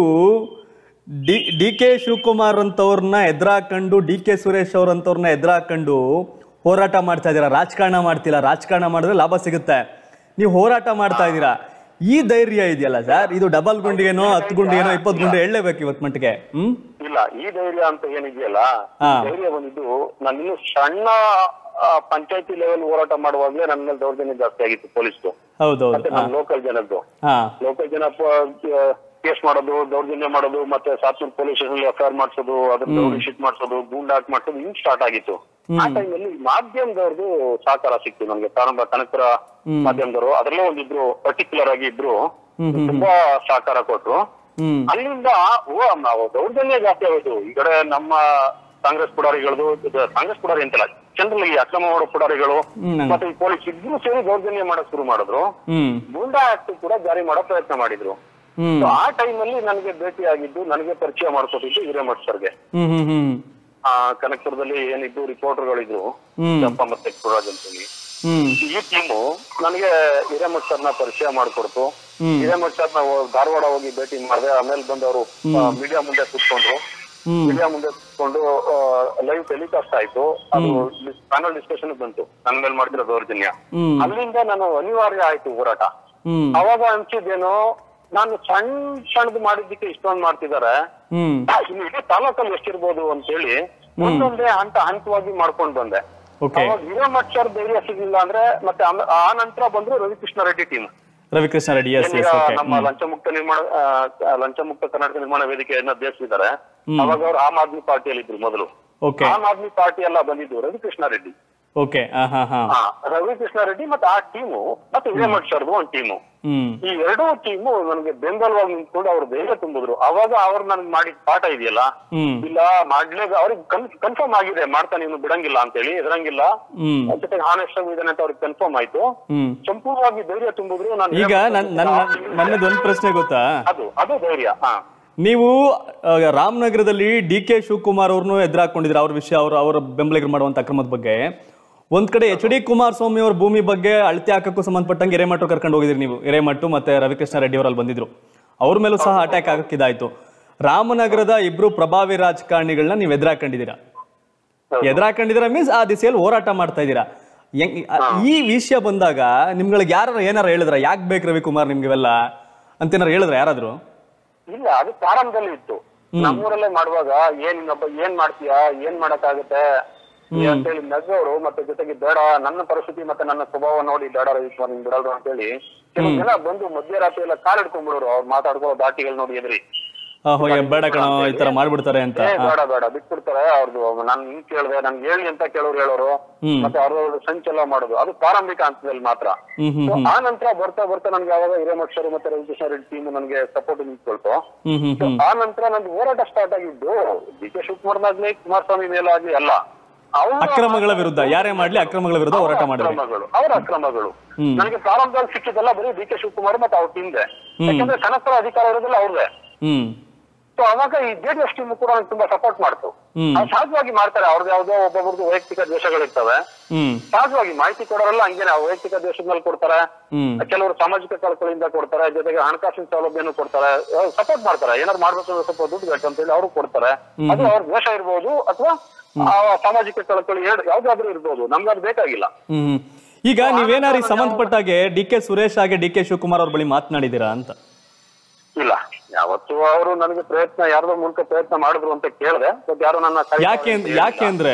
ಡಿ ಡಿ ಕೆ ಶಿವಕುಮಾರ್ ಅಂತವ್ರನ್ನ ಎದುರಾಕೊಂಡು ಡಿ ಕೆ ಸುರೇಶ್ ಅವ್ರಂತವ್ರನ್ನ ಎದುರಾಕೊಂಡು ಹೋರಾಟ ಮಾಡ್ತಾ ಇದ್ದೀರಾ ರಾಜಕಾರಣ ಮಾಡ್ತಿಲ್ಲ ರಾಜಕಾರಣ ಮಾಡಿದ್ರೆ ಲಾಭ ಸಿಗುತ್ತೆ ನೀವು ಹೋರಾಟ ಮಾಡ್ತಾ ಇದ್ದೀರಾ ಈ ಧೈರ್ಯ ಇದೆಯಲ್ಲ ಸರ್ ಇದು ಡಬಲ್ ಗುಂಡಿಗೆನೋ ಹತ್ತು ಗುಂಡಿಗೆನೋ ಇಪ್ಪತ್ತು ಗುಂಡಿ ಹೇಳಲೇಬೇಕು ಇವತ್ತು ಮಟ್ಟಿಗೆ ಹ್ಮ್ ಇಲ್ಲ ಈ ಧೈರ್ಯ ಅಂತ ಏನಿದೆಯಲ್ಲ ಹಾ. ಈ ಧೈರ್ಯ ಬಂದಿದ್ದು ನಾನು ಇನ್ನು ಸಣ್ಣ ಪಂಚಾಯತಿ ಲೆವೆಲ್ ಹೋರಾಟ ಮಾಡುವಾಗ್ಲೇ ನನ್ನ ಮೇಲೆ ದೌರ್ಜನ್ಯ ಜಾಸ್ತಿ ಆಗಿತ್ತು ಪೊಲೀಸ್ದು ಹೌದೌದು ಮತ್ತೆ ಹಾ ನಮ್ಮ ಲೋಕಲ್ ಜನದ್ದು ಹಾ ಲೋಕಲ್ ಜನ ಕೇಸ್ ಮಾಡೋದು ದೌರ್ಜನ್ಯ ಮಾಡೋದು ಮತ್ತೆ Sathnur police station F I R ಮಾಡಿಸೋದು ಅದನ್ನ ದೌಡಿ ಶೀಟ್ ಮಾಡಿಸೋದು ಗೂಂಡಾಕ್ ಮಾಡಿಸೋದು ಹಿಂಗ್ ಸ್ಟಾರ್ಟ್ ಆಗಿತ್ತು ಆ ಟೈಮಲ್ಲಿ ಮಾಧ್ಯಮದವ್ರದ್ದು ಸಹಕಾರ ಸಿಕ್ತು ನಮ್ಗೆ ಪ್ರಾರಂಭ ಕನಕಪುರ ಮಾಧ್ಯಮದವರು ಅದರಲ್ಲೇ ಒಂದಿಬ್ರು ಪರ್ಟಿಕ್ಯುಲರ್ ಆಗಿ ಇಬ್ರು ತುಂಬಾ ಸಹಕಾರ ಕೊಟ್ರು ಹ್ಮ್ ಅಲ್ಲಿಂದ ಓ ನಾವು ದೌರ್ಜನ್ಯ ಜಾಸ್ತಿ ಆಗೋಯ್ತು ಈ ಕಡೆ ನಮ್ಮ ಕಾಂಗ್ರೆಸ್ ಪುಡಾರಿಗಳದು ಇದು ಕಾಂಗ್ರೆಸ್ ಪುಡಾರಿ ಅಂತಲ್ಲ ಜನರಲ್ ಈ ಅಕ್ರಮ ಮಾಡೋ ಪುಡಾರಿಗಳು ಹ್ಮ್ ಮತ್ತೆ ಈ ಪೊಲೀಸ್ ಇಬ್ರು ಸೇರಿ ದೌರ್ಜನ್ಯ ಮಾಡಕ್ ಶುರು ಮಾಡಿದ್ರು ಹ್ಮ್ ಗೂಂಡಾ ಆಕ್ಟ್ ಕೂಡ ಜಾರಿ ಮಾಡೋ ಪ್ರಯತ್ನ ಮಾಡಿದ್ರು ಹ್ಮ್ So, ಆ ಟೈಮಲ್ಲಿ ನನಗೆ ಭೇಟಿ ಆಗಿದ್ದು ನನಗೆ ಪರಿಚಯ ಮಾಡ್ಕೊಟ್ಟಿದ್ದು ಹಿರೇಮಠ್ ಸರ್ಗೆ ಹ್ಮ್ ಹ್ಮ್ ಹ್ಮ್ ಆ ಕನಕಪುರದಲ್ಲಿ ಏನಿದ್ದು ರಿಪೋರ್ಟರ್ಗಳಿದ್ರು ಹ್ಮ್ ಜಪ್ಪ ಮತ್ತೆ ಕುರಾಜ್ ಅಂತೇಳಿ ಹ್ಮ್ ಈ ಟೀಮು ನನಗೆ ಹಿರೇಮಠ್ ಸರ್ನ ಪರಿಚಯ ಮಾಡ್ಕೊಡ್ತು ಹ್ಮ್. ಹಿರೇಮಠ್ ಸರ್ನ ಹೋ- ಧಾರವಾಡ ಹೋಗಿ ಭೇಟಿ ಮಾಡಿದೆ ಆಮೇಲೆ ಬಂದವರು ಮೀಡಿಯಾ ಮುಂದೆ ಕೂತ್ಕೊಂಡ್ರು ಹ್ಮ್ ಮೀಡಿಯಾ ಮುಂದೆ ಕೂತ್ಕೊಂಡು ಲೈವ್ ಟೆಲಿಕಾಸ್ಟ್ ಆಯ್ತು ಅದು ಪ್ಯಾನಲ್ ಡಿಸ್ಕಷನ್ ಬಂತು ನನ್ನ ಮೇಲೆ ಮಾಡ್ತಿರೋ ದೌರ್ಜನ್ಯ ಹ್ಮ್ ಅಲ್ಲಿಂದ ನಾನು ಅನಿವಾರ್ಯ ಆಯ್ತು ಹೋರಾಟ ಹ್ಮ್ ಅವಾಗ ಅನ್ಸಿದ್ದೇನು ನಾನು ಸಣ್ಣ ಸಣ್ಣದು ಮಾಡಿದ್ದಕ್ಕೆ ಇಷ್ಟೊಂದು ಮಾಡ್ತಿದ್ದಾರೆ ಹ್ಮ್ ಇನ್ನು ಇಡೀ ತಾಲೂಕಲ್ಲಿ ಎಷ್ಟಿರ್ಬೋದು ಅಂತ ಹೇಳಿ ಒಂದೊಂದೇ ಹಂತ ಹಂತವಾಗಿ ಮಾಡ್ಕೊಂಡ್ ಬಂದೆ ಓಕೆ ಅವಾಗ ಹಿರೇಮಠ್ ಸರ್ ಧೈರ್ಯ ಸಿಗ್ಲಿಲ್ಲ ಅಂದ್ರೆ ಮತ್ತೆ ಆಮೇ- ಆ ನಂತರ ಬಂದ್ರು ರವಿಕೃಷ್ಣ ರೆಡ್ಡಿ ಟೀಮ್ ರವಿಕೃಷ್ಣ ರೆಡ್ಡಿ ಎಸ್ ಈಗ ಎಸ್ ಓಕೆ ನಮ್ಮ ಲಂಚ ಮುಕ್ತ ನಿರ್ಮಾಣ ಆ, ಆ, ಲಂಚ ಮುಕ್ತ ಕರ್ನಾಟಕ ನಿರ್ಮಾಣ ವೇದಿಕೆಯನ್ನ ಅಧ್ಯಕ್ಷರಿದ್ದಾರೆ ಅವಾಗ ಅವರು ಆಮ್ ಆದ್ಮಿ ಪಾರ್ಟಿಯಲ್ಲಿ ಇದ್ರು ಮೊದಲು ಓಕೆ ಆಮ್ ಆದ್ಮಿ ಪಾರ್ಟಿ ಎಲ್ಲ ಬಂದಿದ್ದು ರವಿಕೃಷ್ಣ ರೆಡ್ಡಿ ಓಕೆ ಹಾ ಹಾ ಹಾ ಹಾ ರವಿಕೃಷ್ಣ ರೆಡ್ಡಿ ಮತ್ತೆ ಆ ಟೀಮು ಮತ್ತೆ ಹಿರೇಮಠ್ ಸರ್ದು ಒಂದು ಟೀಮು ಹ್ಮ್ ಈ ಎರಡೂ ಟೀಮು ನನಗೆ ಬೆಂಬಲವಾಗಿ ನಿಂತ್ಕೊಂಡು ಅವ್ರು ಧೈರ್ಯ ತುಂಬಿದ್ರು ಅವಾಗ ಅವ್ರು ನನ್ಗೆ ಮಾಡಿದ ಪಾಠ ಇದೆಯಲ್ಲ ಹ್ಮ್ ಇಲ್ಲ ಮಾಡ್ಲೇ ಅವ್ರಿಗೆ ಕನ್ಫರ್ಮ್ ಆಗಿದೆ ಮಾಡ್ತಾನೆ ಇವ್ನು ಬಿಡಂಗಿಲ್ಲ ಅಂತ ಹೇಳಿ ಎದುರಂಗಿಲ್ಲ ಹ್ಮ್ ಜೊತೆಗೆ ಹಾನೆಸ್ಟ್ ಇದ್ದಾನೆ ಅಂತ ಅವ್ರಿಗೆ ಕನ್ಫರ್ಮ್ ಆಯ್ತು ಹ್ಮ್ ಸಂಪೂರ್ಣವಾಗಿ ಧೈರ್ಯ ತುಂಬಿದ್ರು ನಾನು ಈಗ ನನ್ ನನ್ನ ನನ್ನದು ಒಂದು ಪ್ರಶ್ನೆ ಗೊತ್ತಾ ಅದು ಅದು ಧೈರ್ಯ ಹಾ ನೀವು ಆ, ರಾಮನಗರದಲ್ಲಿ ಡಿ ಕೆ ಶಿವಕುಮಾರ್ ಅವ್ರನ್ನು ಎದುರಾಕೊಂಡಿದ್ರೆ ಅವ್ರ ವಿಷಯ ಅವ್ರ ಅವರ ಬೆಂಬಲಿಗರು ಮಾಡುವಂತ ಅಕ್ರಮದ ಬಗ್ಗೆ ಒಂದ್ ಕಡೆ ಎಚ್ ಡಿ ಕುಮಾರಸ್ವಾಮಿ ಅವ್ರ ಭೂಮಿ ಬಗ್ಗೆ ಅಳತೆ ಹಾಕಕ್ಕೂ ಸಂಬಂಧಪಟ್ಟಂಗೆ ಹಿರೇಮಠ ಕರ್ಕೊಂಡು ಹೋಗಿದ್ರಿ ನೀವು ಹಿರೇಮಠ ಮತ್ತೆ ರವಿಕೃಷ್ಣ ರೆಡ್ಡಿ ಅವರಲ್ಲಿ ಬಂದಿದ್ರು ಅವ್ರ ಮೇಲೂ ಸಹ ಅಟ್ಯಾಕ್ ಆಗಕ್ಕಿದಾಯ್ತು ರಾಮನಗರದ ಇಬ್ರು ಪ್ರಭಾವಿ ರಾಜಕಾರಣಿಗಳನ್ನ ನೀವು ಎದುರಾಕೊಂಡಿದ್ದೀರಾ ಎದುರಾಕೊಂಡಿದ್ದೀರಾ ಮೀನ್ಸ್ ಆ ದಿಸೆಯಲ್ಲಿ ಹೋರಾಟ ಮಾಡ್ತಾ ಇದ್ದೀರಾ ಹೆಂಗ್- ಈ ವಿಷಯ ಬಂದಾಗ ನಿಮ್ಗಳಿಗೆ ಯಾರು ಏನಾರ ಹೇಳಿದ್ರ ಯಾಕೆ ಬೇಕು ರವಿಕುಮಾರ್ ನಿಮ್ಗೆ ಇವೆಲ್ಲ ಅಂತ ಏನಾರ ಹೇಳಿದ್ರ ಯಾರಾದ್ರು ಇಲ್ಲ ಅದು ಪ್ರಾರಂಭದಲ್ಲಿ ಇತ್ತು ನಮ್ಮೂರಲ್ಲೇ ಮಾಡುವಾಗ ಏನ್ ಇನ್ನೊಬ್ಬ ಏನ್ ಮಾಡ್ತೀಯಾ ಏನ್ ಮಾಡಕ್ಕಾಗತ್ತೆ ಅಂತೇಳಿ ನಗ್ಗವರು ಮತ್ತೆ ಜೊತೆಗೆ ಬೇಡ ನನ್ನ ಪರಿಸ್ಥಿತಿ ಮತ್ತೆ ನನ್ನ ಸ್ವಭಾವ ನೋಡಿ ಬೇಡ ರವಿಕುಮಾರ್ ನಿಂಗ್ ಬಿಡಲ್ರು ಅಂತೇಳಿ ಕೆಲವು ಜನ ಬಂದು ಮಧ್ಯರಾತ್ರಿ ಎಲ್ಲ ಕಾಲಿಡ್ಕೊಂಡ್ಬಿಡೋರು ಅವ್ರು ಮಾತಾಡ್ಕೊಳ್ಳೋ ದಾಟಿಗಳು ನೋಡಿ ಎದ್ರಿ ಆ, ಹೋಯ್ ಬೇಡ ಕಣೋ ಈ ತರ ಮಾಡ್ಬಿಡ್ತಾರೆ ಅಂತ ಏ ಬೇಡ ಬೇಡ ಬಿಟ್ಬಿಡ್ತಾರೆ ಅವ್ರದ್ದು ನಾನ್ ಹಿಂಗ್ ಕೇಳ್ದೆ ನನ್ಗೆ ಹೇಳಿ ಅಂತ ಕೇಳೋರು ಹೇಳೋರು ಮತ್ತೆ ಅವ್ರವ್ರ ಸಂಚೆಲ್ಲ ಮಾಡೋದು ಅದು ಪ್ರಾರಂಭಿಕ ಹಂತದಲ್ಲಿ ಮಾತ್ರ ಹ್ಮ್ ಹ್ಮ್ So, ಆ ನಂತರ ಬರ್ತಾ ಬರ್ತಾ ನನ್ಗೆ ಯಾವಾಗ ಹಿರೇಮಠರು ಮತ್ತೆ ರವಿಕೃಷ್ಣ ರೆಡ್ಡಿ ಟೀಮ್ ನನಗೆ ಸಪೋರ್ಟ್ ನಿಂತ್ಕೊಳ್ತು ಹ್ಮ್ ಹ್ಮ್ ಹ್ಮ್ ಆ ನಂತರ ನಂದು ಹೋರಾಟ ಸ್ಟಾರ್ಟ್ ಆಗಿದ್ದು ಡಿ ಕೆ ಶಿವಕುಮಾರ್ನಾಗ್ಲಿ ಕುಮಾರಸ್ವಾಮಿ ಮೇಲಾಗ್ಲಿ ಅಲ್ಲ ಅವ್ರ ಅಕ್ರಮಗಳ ವಿರುದ್ಧ ಯಾರೇ ಮಾಡ್ಲಿ ಅಕ್ರಮಗಳ ವಿರುದ್ಧ ಹೋರಾಟ ಮಾಡಿದ್ರಿ ಅಕ್ರಮಗಳು ಅವರ ಅಕ್ರಮಗಳು ನನಗೆ ಪ್ರಾರಂಭದಲ್ಲಿ ಸಿಕ್ಕಿದ್ದೆಲ್ಲ ಬರೀ ಡಿ ಕೆ ಶಿವಕುಮಾರ್ ಮತ್ತೆ ಅವ್ರ ಟೀಮ್ದೆ ಯಾಕಂದ್ರೆ ಕನಕರ ಅಧಿಕಾರ ಇರೋದಿಲ್ಲ ಅವ್ರದೇ ಹ್ಮ್ ಸೊ ಅವಾಗ ಈ ಜೆಡಿಎಸ್ ಟೀಮ್ ಕೂಡ ನಂಗೆ ತುಂಬಾ ಸಪೋರ್ಟ್ ಮಾಡ್ತು ಹ್ಮ್. ಅದು ಸಹಜವಾಗಿ ಮಾಡ್ತಾರೆ ಅವ್ರದ್ದು ಯಾವ್ದೋ ಒಬ್ಬೊಬ್ರದ್ದು ವೈಯಕ್ತಿಕ ದ್ವೇಷಗಳಿರ್ತವೆ ಹ್ಮ್ ಸಹಜವಾಗಿ ಮಾಹಿತಿ ಕೊಡೋರೆಲ್ಲ ಹಂಗೇನೆ ಆ ವೈಯಕ್ತಿಕ ದ್ವೇಷದ ಮೇಲೆ ಕೊಡ್ತಾರೆ ಹ್ಮ್ ಕೆಲವರು ಸಾಮಾಜಿಕ ಕಳಕಳಿಯಿಂದ ಕೊಡ್ತಾರೆ ಜೊತೆಗೆ ಹಣಕಾಸಿನ ಸೌಲಭ್ಯನೂ ಕೊಡ್ತಾರೆ ಸಪೋರ್ಟ್ ಮಾಡ್ತಾರೆ ಏನಾದ್ರು ಮಾಡ್ಬೇಕು ಅಂದ್ರೆ ಸ್ವಲ್ಪ ದುಡ್ಡು ಬೇಕು ಅಂತ ಹೇಳಿ ಅವರು ಕೊಡ್ತಾರೆ ಅದು ಅವ್ರ ದ್ವೇಷ ಇರ್ಬೋದು ಅಥವಾ ಸಾಮಾಜಿಕ ಕಳಕಳಿ ಎರಡು ಯಾವ್ದಾದ್ರು ಇರ್ಬೋದು ನಮ್ಗೆ ಅದು ಬೇಕಾಗಿಲ್ಲ ಹ್ಮ್ ಹ್ಮ್. ಈಗ ನೀವೇನಾರು ಈ ಸಂಬಂಧಪಟ್ಟಾಗೆ ಡಿ ಕೆ ಸುರೇಶ್ ಹಾಗೆ ಡಿ ಕೆ ಶಿವಕುಮಾರ್ ಅವ್ರ ಬಳಿ ಮಾತನಾಡಿದ್ದೀರಾ ಅಂತ ಇಲ್ಲ ಯಾವತ್ತು ಅವರು ನನಗೆ ಪ್ರಯತ್ನ ಯಾರ್ದೋ ಮೂಲಕ ಪ್ರಯತ್ನ ಮಾಡಿದ್ರು ಅಂತ ಕೇಳಿದೆ ಬಟ್ ಯಾರು ನನ್ನ ಕೈ- ಯಾಕೆ ಅಂದ್- ಯಾಕೆ ಅಂದ್ರೆ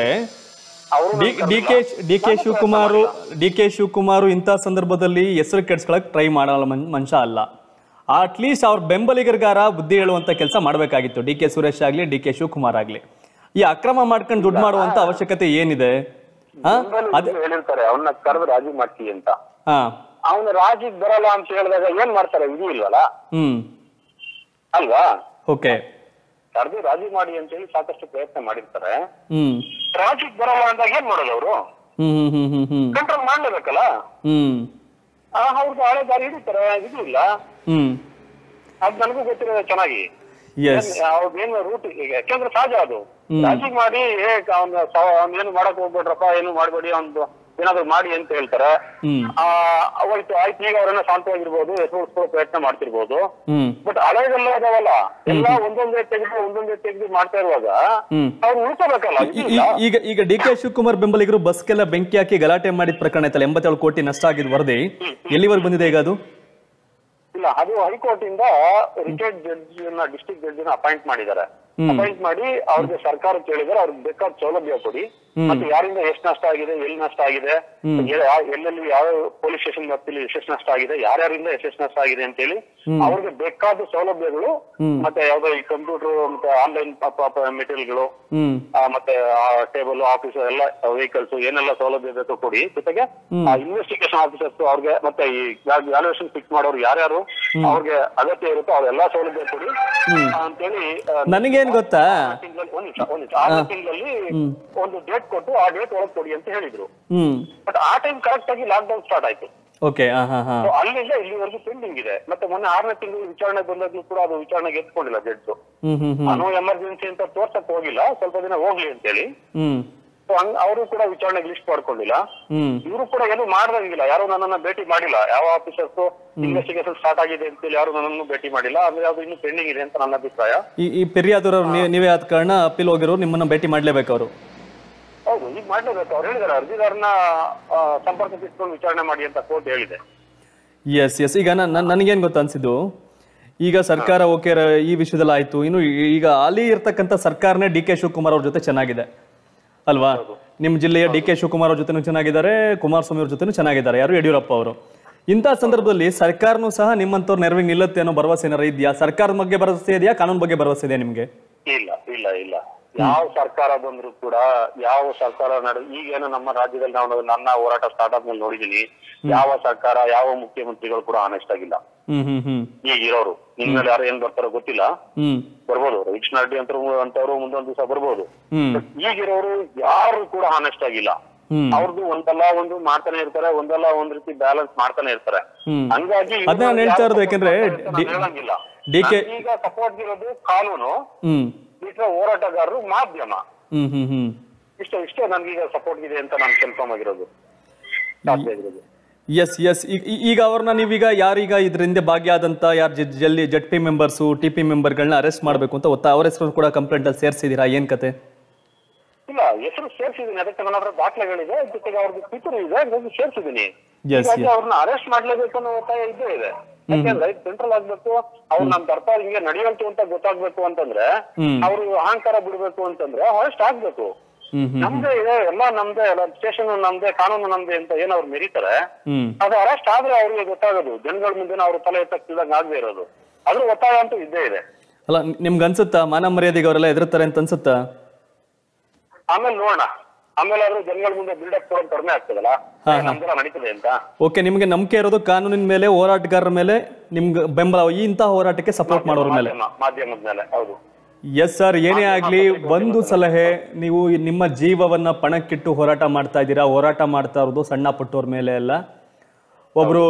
ಅವರು D D K D K Shivakumar D K Shivakumar ಇಂಥ ಸಂದರ್ಭದಲ್ಲಿ ಹೆಸರು ಕೆಡ್ಸ್ಕೊಳಕ್ ಟ್ರೈ ಮಾಡಲ್ಲ ಮನ್- ಮನುಷ್ಯ ಅಲ್ಲ ಅಟ್ಲೀಸ್ಟ್ ಅವ್ರ ಬೆಂಬಲಿಗರಿಗಾರ ಬುದ್ಧಿ ಹೇಳುವಂತ ಕೆಲಸ ಮಾಡಬೇಕಾಗಿತ್ತು ಡಿ ಕೆ ಸುರೇಶ್ ಆಗ್ಲಿ ಡಿ ಕೆ ಶಿವಕುಮಾರ್ ಆಗ್ಲಿ ಈ ಅಕ್ರಮ ಮಾಡ್ಕೊಂಡು ದುಡ್ಡು ಮಾಡುವಂತ ಅವಶ್ಯಕತೆ ಏನಿದೆ ಹಾ ಬೆಂಬಲಿಗರು ಹೇಳಿರ್ತಾರೆ ಅವನ್ನ ಕರೆದು ರಾಜಿ ಮಾಡ್ತೀವಿ ಅಂತ ಹಾ ಅವನು ರಾಜಿಗ್ ಬರಲ್ಲ ಅಂತ ಹೇಳಿದಾಗ ಏನ್ ಮಾಡ್ತಾರೆ ಇದು ಇಲ್ವಲ್ಲ ಹ್ಮ್ ಅಲ್ವಾ ಓಕೆ ಕರೆದು ರಾಜಿ ಮಾಡಿ ಅಂತ ಹೇಳಿ ಸಾಕಷ್ಟು ಪ್ರಯತ್ನ ಮಾಡಿರ್ತಾರೆ ಹ್ಮ್ ರಾಜಿಗ್ ಬರಲ್ಲ ಅಂದಾಗ ಏನ್ ಮಾಡೋದು ಅವರು ಹ್ಮ್ ಹ್ಮ್ ಹ್ಮ್ ಹ್ಮ್ ಹ್ಮ್ ಕಂಟ್ರೋಲ್ ಮಾಡ್ಲೇಬೇಕಲ್ಲ ಹ್ಮ್ ಆ ಅವ್ರದ್ದು ಹಳೆ ದಾರಿ ಹಿಡಿತಾರೆ ಇದು ಇಲ್ಲ ಹ್ಮ್ ಅದ್ ನನಗೂ ಗೊತ್ತಿರೋದು ಚೆನ್ನಾಗಿ ಎಸ್ ಅವ್ರದ್ದೇನು ರೂಟ್ ಈಗ ಯಾಕೆಂದ್ರೆ ಸಹಜ ಅದು ರಾಜಿ ಮಾಡಿ ಏ ಅವ್ನ ಅವ್ನ ಏನು ಮಾಡಕ್ ಹೋಗ್ಬೇಡ್ರಪ್ಪ ಏನು ಮಾಡ್ಬೇಡಿ ಅವ್ನು ಏನಾದ್ರು ಮಾಡಿ ಅಂತ ಹೇಳ್ತಾರೆ ಹ್ಮ್ ಆ ಹೋಯ್ತು ಆಯ್ತು ಈಗ ಅವ್ರನ್ನ ಶಾಂತವಾಗಿರ್ಬೋದು ಹೆಸರು ಉಳಿಸ್ಕೊಳ್ಳೋ ಪ್ರಯತ್ನ ಮಾಡ್ತಿರ್ಬೋದು ಹ್ಮ್ ಬಟ್ ಹಳೆದೆಲ್ಲ ಇದಾವಲ್ಲ ಎಲ್ಲ ಒಂದೊಂದೇ ತೆಗೆದು ಒಂದೊಂದೇ ತೆಗೆದು ಮಾಡ್ತಾ ಇರುವಾಗ ಹ್ಮ್. ಅವ್ರು ಉಳ್ಕೋಬೇಕಲ್ಲ ಈ- ಈ- ಈಗ ಈಗ ಡಿ ಕೆ ಶಿವಕುಮಾರ್ ಬೆಂಬಲಿಗರು ಬಸ್ಗೆಲ್ಲ ಬೆಂಕಿ ಹಾಕಿ ಗಲಾಟೆ ಮಾಡಿದ ಪ್ರಕರಣ ಐತಲ್ಲ ಎಂಬತ್ತೇಳು ಕೋಟಿ ನಷ್ಟ ಆಗಿದ್ ವರದಿ ಎಲ್ಲಿವರೆಗೆ ಬಂದಿದೆ ಈಗ ಅದು ಇಲ್ಲ ಅದು ಹೈಕೋರ್ಟ್ ಇಂದ retired judge district judge appoint ಮಾಡಿದ್ದಾರೆ ಅಪಾಯಿಂಟ್ ಮಾಡಿ ಅವ್ರಿಗೆ ಸರ್ಕಾರ ಕೇಳಿದರೆ ಅವ್ರಿಗೆ ಬೇಕಾದ ಸೌಲಭ್ಯ ಕೊಡಿ ಮತ್ತೆ ಯಾರಿಂದ ಎಷ್ಟು ನಷ್ಟ ಆಗಿದೆ ಎಲ್ಲಿ ನಷ್ಟ ಆಗಿದೆ ಎ- ಯಾ- ಎಲ್ಲೆಲ್ಲಿ ಯಾವ ಪೊಲೀಸ್ ಸ್ಟೇಷನ್ ವ್ಯಾಪ್ತಿಲಿ ಎಷ್ಟೆಷ್ಟು ನಷ್ಟ ಆಗಿದೆ ಯಾರ್ಯಾರಿಂದ ಎಷ್ಟೆಷ್ಟು ನಷ್ಟ ಆಗಿದೆ ಅಂತ ಹೇಳಿ ಅವ್ರಿಗೆ ಬೇಕಾದ ಸೌಲಭ್ಯಗಳು ಮತ್ತೆ ಯಾವ್ದೋ ಈ ಕಂಪ್ಯೂಟರ್ ಮತ್ತೆ ಆನ್ಲೈನ್ ಮೆಟೀರಿಯಲ್ಗಳು ಹ್ಮ್ ಮತ್ತೆ ಟೇಬಲ್ ಆಫೀಸ್ ಎಲ್ಲ ವೆಹಿಕಲ್ಸ್ ಏನೆಲ್ಲ ಸೌಲಭ್ಯ ಬೇಕೋ ಕೊಡಿ ಜೊತೆಗೆ ಇನ್ವೆಸ್ಟಿಗೇಷನ್ ಆಫೀಸರ್ಸ್ ಅವ್ರಿಗೆ ಮತ್ತೆ ಈ ವ್ಯಾಲ್ಯೂಯೇಷನ್ ಫಿಕ್ಸ್ ಮಾಡೋರು ಯಾರ್ಯಾರು ಅವ್ರಿಗೆ ಅಗತ್ಯ ಇರುತ್ತೋ ಅವ್ರೆಲ್ಲಾ ಸೌಲಭ್ಯ ಕೊಡಿ ಅಂತೇಳಿ ಆ, ನನಗೇನ್ ಗೊತ್ತಾ ಆರು ತಿಂಗಳಲ್ಲಿ ಒಂದ್ ನಿಮಿಷ ಒಂದ್ ನಿಮಿಷ ಆರು ತಿಂಗಳಲ್ಲಿ ಒಂದು ಡೇಟ್ ಕೊಟ್ಟು ಆ ಡೇಟ್ ಒಳಗೆ ಕೊಡಿ ಅಂತ ಹೇಳಿದ್ರು ಹ್ಮ್ ಬಟ್ ಆ ಟೈಮ್ ಕರೆಕ್ಟ್ ಆಗಿ ಲಾಕ್ ಡೌನ್ ಸ್ಟಾರ್ಟ್ ಆಯ್ತು ಓಕೆ ಹಾ ಹಾ ಹಾ So ಅಲ್ಲಿಂದ ಇಲ್ಲಿವರೆಗೂ ಪೆಂಡಿಂಗ್ ಇದೆ ಮತ್ತೆ ಮೊನ್ನೆ ಆರನೇ ತಿಂಗಳು ವಿಚಾರಣೆ ಬಂದಾಗ್ಲೂ ಕೂಡ ಅದು ವಿಚಾರಣೆಗೆ ಎತ್ಕೊಂಡಿಲ್ಲ ಜಡ್ಜ್ ಹ್ಮ್ ಹ್ಮ್ ಹ್ಮ್ ನಾನು ಎಮರ್ಜೆನ್ಸಿ ಅಂತ ತೋರ್ಸಕ್ ಹೋಗಿಲ್ಲ ಸ್ವಲ್ಪ ದಿನ ಹೋಗ್ಲಿ ಅಂತೇಳಿ ಹ್ಮ್ ಸೊ ಹಂಗ ಅವರು ಕೂಡ ವಿಚಾರಣೆಗೆ ಲಿಸ್ಟ್ ಮಾಡ್ಕೊಂಡಿಲ್ಲ ಹ್ಮ್ ಇವರು ಕೂಡ ಏನು ಮಾಡ್ದಂಗಿಲ್ಲ ಯಾರು ನನ್ನನ್ನ ಭೇಟಿ ಮಾಡಿಲ್ಲ ಯಾವ ಆಫೀಸರ್ಸ್ ಇನ್ವೆಸ್ಟಿಗೇಷನ್ ಸ್ಟಾರ್ಟ್ ಆಗಿದೆ ಅಂತೇಳಿ ಯಾರು ನನ್ನನ್ನು ಭೇಟಿ ಮಾಡಿಲ್ಲ ಅಂದ್ರೆ ಅದು ಇನ್ನು ಪೆಂಡಿಂಗ್ ಇದೆ ಅಂತ ನನ್ನ ಅಭಿಪ್ರಾಯ ಈ ಈ ಪೆರಿಯಾದವ್ರು ನೀವೇ ಆದ ಕಾರಣ ಅಪೀಲ್ ಹೋಗಿರೋರು ನಿಮ್ಮನ್ನ ಭೇಟಿ ಮಾಡ್ಲೇಬೇಕು ಅವರು ಹೌದು ಈಗ ಮಾಡ್ಲೇಬೇಕು ಅವ್ರು ಹೇಳಿದಾರೆ ಅರ್ಜಿದಾರನ ಆ, ಸಂಪರ್ಕಿಸಿಕೊಂಡು ವಿಚಾರಣೆ ಮಾಡಿ ಅಂತ ಕೋರ್ಟ್ ಹೇಳಿದೆ ಎಸ್ ಎಸ್ ಈಗ ನನ್ ನನಗೇನು ಗೊತ್ತ ಅನ್ಸಿದ್ದು ಈಗ ಸರ್ಕಾರ ಓಕೆ ಈ ವಿಷಯದಲ್ಲಿ ಆಯ್ತು ಇನ್ನು ಈ- ಈಗ ಅಲ್ಲಿ ಇರ್ತಕ್ಕಂಥ ಸರ್ಕಾರನೇ ಡಿ ಕೆ ಶಿವಕುಮಾರ್ ಅವ್ರ ಜೊತೆ ಚೆನ್ನಾಗಿದೆ ಅಲ್ವಾ ನಿಮ್ಮ ಜಿಲ್ಲೆಯ ಡಿ ಕೆ ಶಿವಕುಮಾರ್ ಅವ್ರ ಜೊತೆನೂ ಚೆನ್ನಾಗಿದ್ದಾರೆ ಕುಮಾರಸ್ವಾಮಿ ಅವ್ರ ಜೊತೆನೂ ಚೆನ್ನಾಗಿದ್ದಾರೆ ಯಾರು ಯಡಿಯೂರಪ್ಪ ಅವರು ಇಂಥ ಸಂದರ್ಭದಲ್ಲಿ ಸರ್ಕಾರನೂ ಸಹ ನಿಮ್ಮಂತವ್ರ ನೆರವಿಗೆ ನಿಲ್ಲುತ್ತೆ ಅನ್ನೋ ಭರವಸೆ ಏನಾರ ಇದೆಯಾ ಸರ್ಕಾರದ ಬಗ್ಗೆ ಭರವಸೆ ಇದೆಯಾ ಕಾನೂನು ಬಗ್ಗೆ ಭರವಸೆ ಇದೆಯಾ ನಿಮಗೆ ಇಲ್ಲ ಇಲ್ಲ ಇಲ್ಲ ಯಾವ ಸರ್ಕಾರ ಬಂದ್ರು ಕೂಡ ಯಾವ ಸರ್ಕಾರ ನಡೆ ಈಗೇನು ನಮ್ಮ ರಾಜ್ಯದಲ್ಲಿ ನಾವು ನನ್ನ ಹೋರಾಟ ಸ್ಟಾರ್ಟ್ ಆದ್ಮೇಲೆ ನೋಡಿದೀನಿ ಯಾವ ಸರ್ಕಾರ ಯಾವ ಮುಖ್ಯಮಂತ್ರಿಗಳು ಕೂಡ ಆನೆಸ್ಟ್ ಆಗಿಲ್ಲ ಹ್ಮ್ ಹ್ಮ್ ಹ್ಮ್ ಈಗ ಇರೋರು ಇನ್ಮೇಲೆ ಯಾರು ಏನ್ ಬರ್ತಾರೋ ಗೊತ್ತಿಲ್ಲ ಹ್ಮ್ ಬರ್ಬೋದು ರವಿಕೃಷ್ಣ ರೆಡ್ಡಿ ಅಂತ ಅಂತವ್ರು ಮುಂದೊಂದ್ ದಿವಸ ಬರ್ಬೋದು ಹ್ಮ್ ಈಗಿರೋರು ಯಾರು ಕೂಡ ಆನೆಸ್ಟ್ ಆಗಿಲ್ಲ ಹ್ಮ್ ಅವ್ರದ್ದು ಒಂದಲ್ಲ ಒಂದು ಮಾಡ್ತಾನೆ ಇರ್ತಾರೆ ಒಂದಲ್ಲ ಒಂದ್ ರೀತಿ ಬ್ಯಾಲೆನ್ಸ್ ಮಾಡ್ತಾನೆ ಇರ್ತಾರೆ ಹ್ಮ್ ಹಂಗಾಗಿ ಅದ್ನ ನಾನ್ ಹೇಳ್ತಾ ಇರೋದು ಯಾಕೆಂದ್ರೆ ಡಿ- ಹೇಳಂಗಿಲ್ಲ DK ನಾನ್ ಈಗ ಸಪೋರ್ಟ್ ಇರೋದು ಕಾನೂನು ಹ್ಮ್ ಇತರ ಹೋರಾಟಗಾರರು ಮಾಧ್ಯಮ ಹ್ಮ್ ಹ್ಮ್ ಹ್ಮ್ ಇಷ್ಟ ಇಷ್ಟೇ ನನ್ಗೀಗ ಸಪೋರ್ಟ್ ಇದೆ ಅಂತ ನಾನು ಕನ್ಫರ್ಮ್ ಆಗಿರೋದು ಜಾಸ್ತಿ ಆಗಿರೋದು ಎಸ್ ಎಸ್ ಈಗ ಅವ್ರನ್ನ ನೀವೀಗ ಯಾರೀಗ ಇದರಿಂದ ಭಾಗಿಯಾದಂತ ಯಾರು ಜಲ್ಲಿ Z P members T P ಮೆಂಬರ್ಗಳನ್ನ ಅರೆಸ್ಟ್ ಮಾಡಬೇಕು ಅಂತ ಒತ್ತ ಅವ್ರ ಹೆಸರು ಕೂಡ ಕಂಪ್ಲೇಂಟ್ ಅಲ್ಲಿ ಸೇರಿಸಿದೀರಾ ಏನ್ ಕತೆ ಇಲ್ಲ ಹೆಸರು ಸೇರ್ಸಿದೀನಿ ಅದಕ್ಕೆ ನನ್ನ ಹತ್ರ ದಾಖಲೆಗಳಿದೆ ಜೊತೆಗೆ ಅವ್ರದ್ದು ಪಿತೂರು ಇದೆ ಹಂಗಾಗಿ ಸೇರ್ಸಿದೀನಿ Yes, ಹೀಗಾಗಿ yes. ಅವ್ರನ್ನ ಅರೆಸ್ಟ್ ಮಾಡ್ಲೇಬೇಕು ಅನ್ನೋ ಒತ್ತಾಯ ಇದ್ದೇ ಇದೆ ಯಾಕೆಂದ್ರೆ ಸೆಂಟ್ರಲ್ ಆಗ್ಬೇಕು ಅವ್ರು ನಮ್ ಸರ್ಕಾರ ಹಿಂಗೆ ನಡೆಯಲ್ತು ಅಂತ ಗೊತ್ತಾಗ್ಬೇಕು ಅಂತಂದ್ರೆ ಹ್ಮ್. ಅವ್ರು ಅಹಂಕಾರ ಬಿಡ್ಬೇಕು ಅಂತಂದ್ರೆ ಅರೆಸ್ಟ್ ಆಗ್ಬೇಕು ಹ್ಮ್ ಹ್ಮ್ ನಮ್ದೇ ಇದೆ ಎಲ್ಲ ನಮ್ದೇ ಎಲ್ಲ ಸ್ಟೇಷನ್ ನಮ್ದೇ ಕಾನೂನು ನಮ್ದೇ ಅಂತ ಏನ್ ಅವ್ರು ಮೆರೀತಾರೆ ಹ್ಮ್ ಅದು ಅರೆಸ್ಟ್ ಆದ್ರೆ ಅವ್ರಿಗೆ ಗೊತ್ತಾಗೋದು ಜನಗಳ ಮುಂದೆ ಅವ್ರ ತಲೆ ಎತ್ತಕ್ಕಿದಂಗ ಆಗದೆ ಇರೋದು ಅದ್ರ ಒತ್ತಾಯ ಅಂತೂ ಇದ್ದೇ ಇದೆ ಅಲ್ಲ ನಿಮ್ಗೆ ಅನ್ಸುತ್ತಾ ಮಾನ ಮರ್ಯಾದೆಗೆ ಅವರೆಲ್ಲ ಎದುರ್ತಾರೆ ಅಂತ ಅನ್ಸುತ್ತಾ ಆಮೇಲೆ ನೋಡೋಣ ಆಮೇಲೆ ಆದ್ರೂ ಜನಗಳ ಮುಂದೆ ಬಿಲ್ಡಪ್ ಕೊಡೋದು ಕಡಿಮೆ ಆಗ್ತದಲ್ಲ ಹಾ, ಏ, ನಮ್ದೆಲ್ಲ ನಡೀತದೆ ಅಂತ ಓಕೆ ನಿಮಗೆ ನಂಬಿಕೆ ಇರೋದು ಕಾನೂನಿನ ಮೇಲೆ ಹೋರಾಟಗಾರರ ಮೇಲೆ ನಿಮ್ಗೆ ಬೆಂಬಲ ಈ ಇಂತಹ ಹೋರಾಟಕ್ಕೆ ಸಪೋರ್ಟ್ ಮಾಡೋರ ಮೇಲೆ ಮಾಧ್ಯಮ ಮಾಧ್ಯಮದ ಮೇಲೆ ಹೌದು ಎಸ್ ಸರ್ ಏನೇ ಆಗ್ಲಿ ಒಂದು ಸಲಹೆ ನೀವು ನಿಮ್ಮ ಜೀವವನ್ನ ಪಣಕ್ಕಿಟ್ಟು ಹೋರಾಟ ಮಾಡ್ತಾ ಇದ್ದೀರಾ ಹೋರಾಟ ಮಾಡ್ತಾ ಇರೋದು ಸಣ್ಣ ಪುಟ್ಟವ್ರ ಮೇಲೆ ಅಲ್ಲ ಒಬ್ರು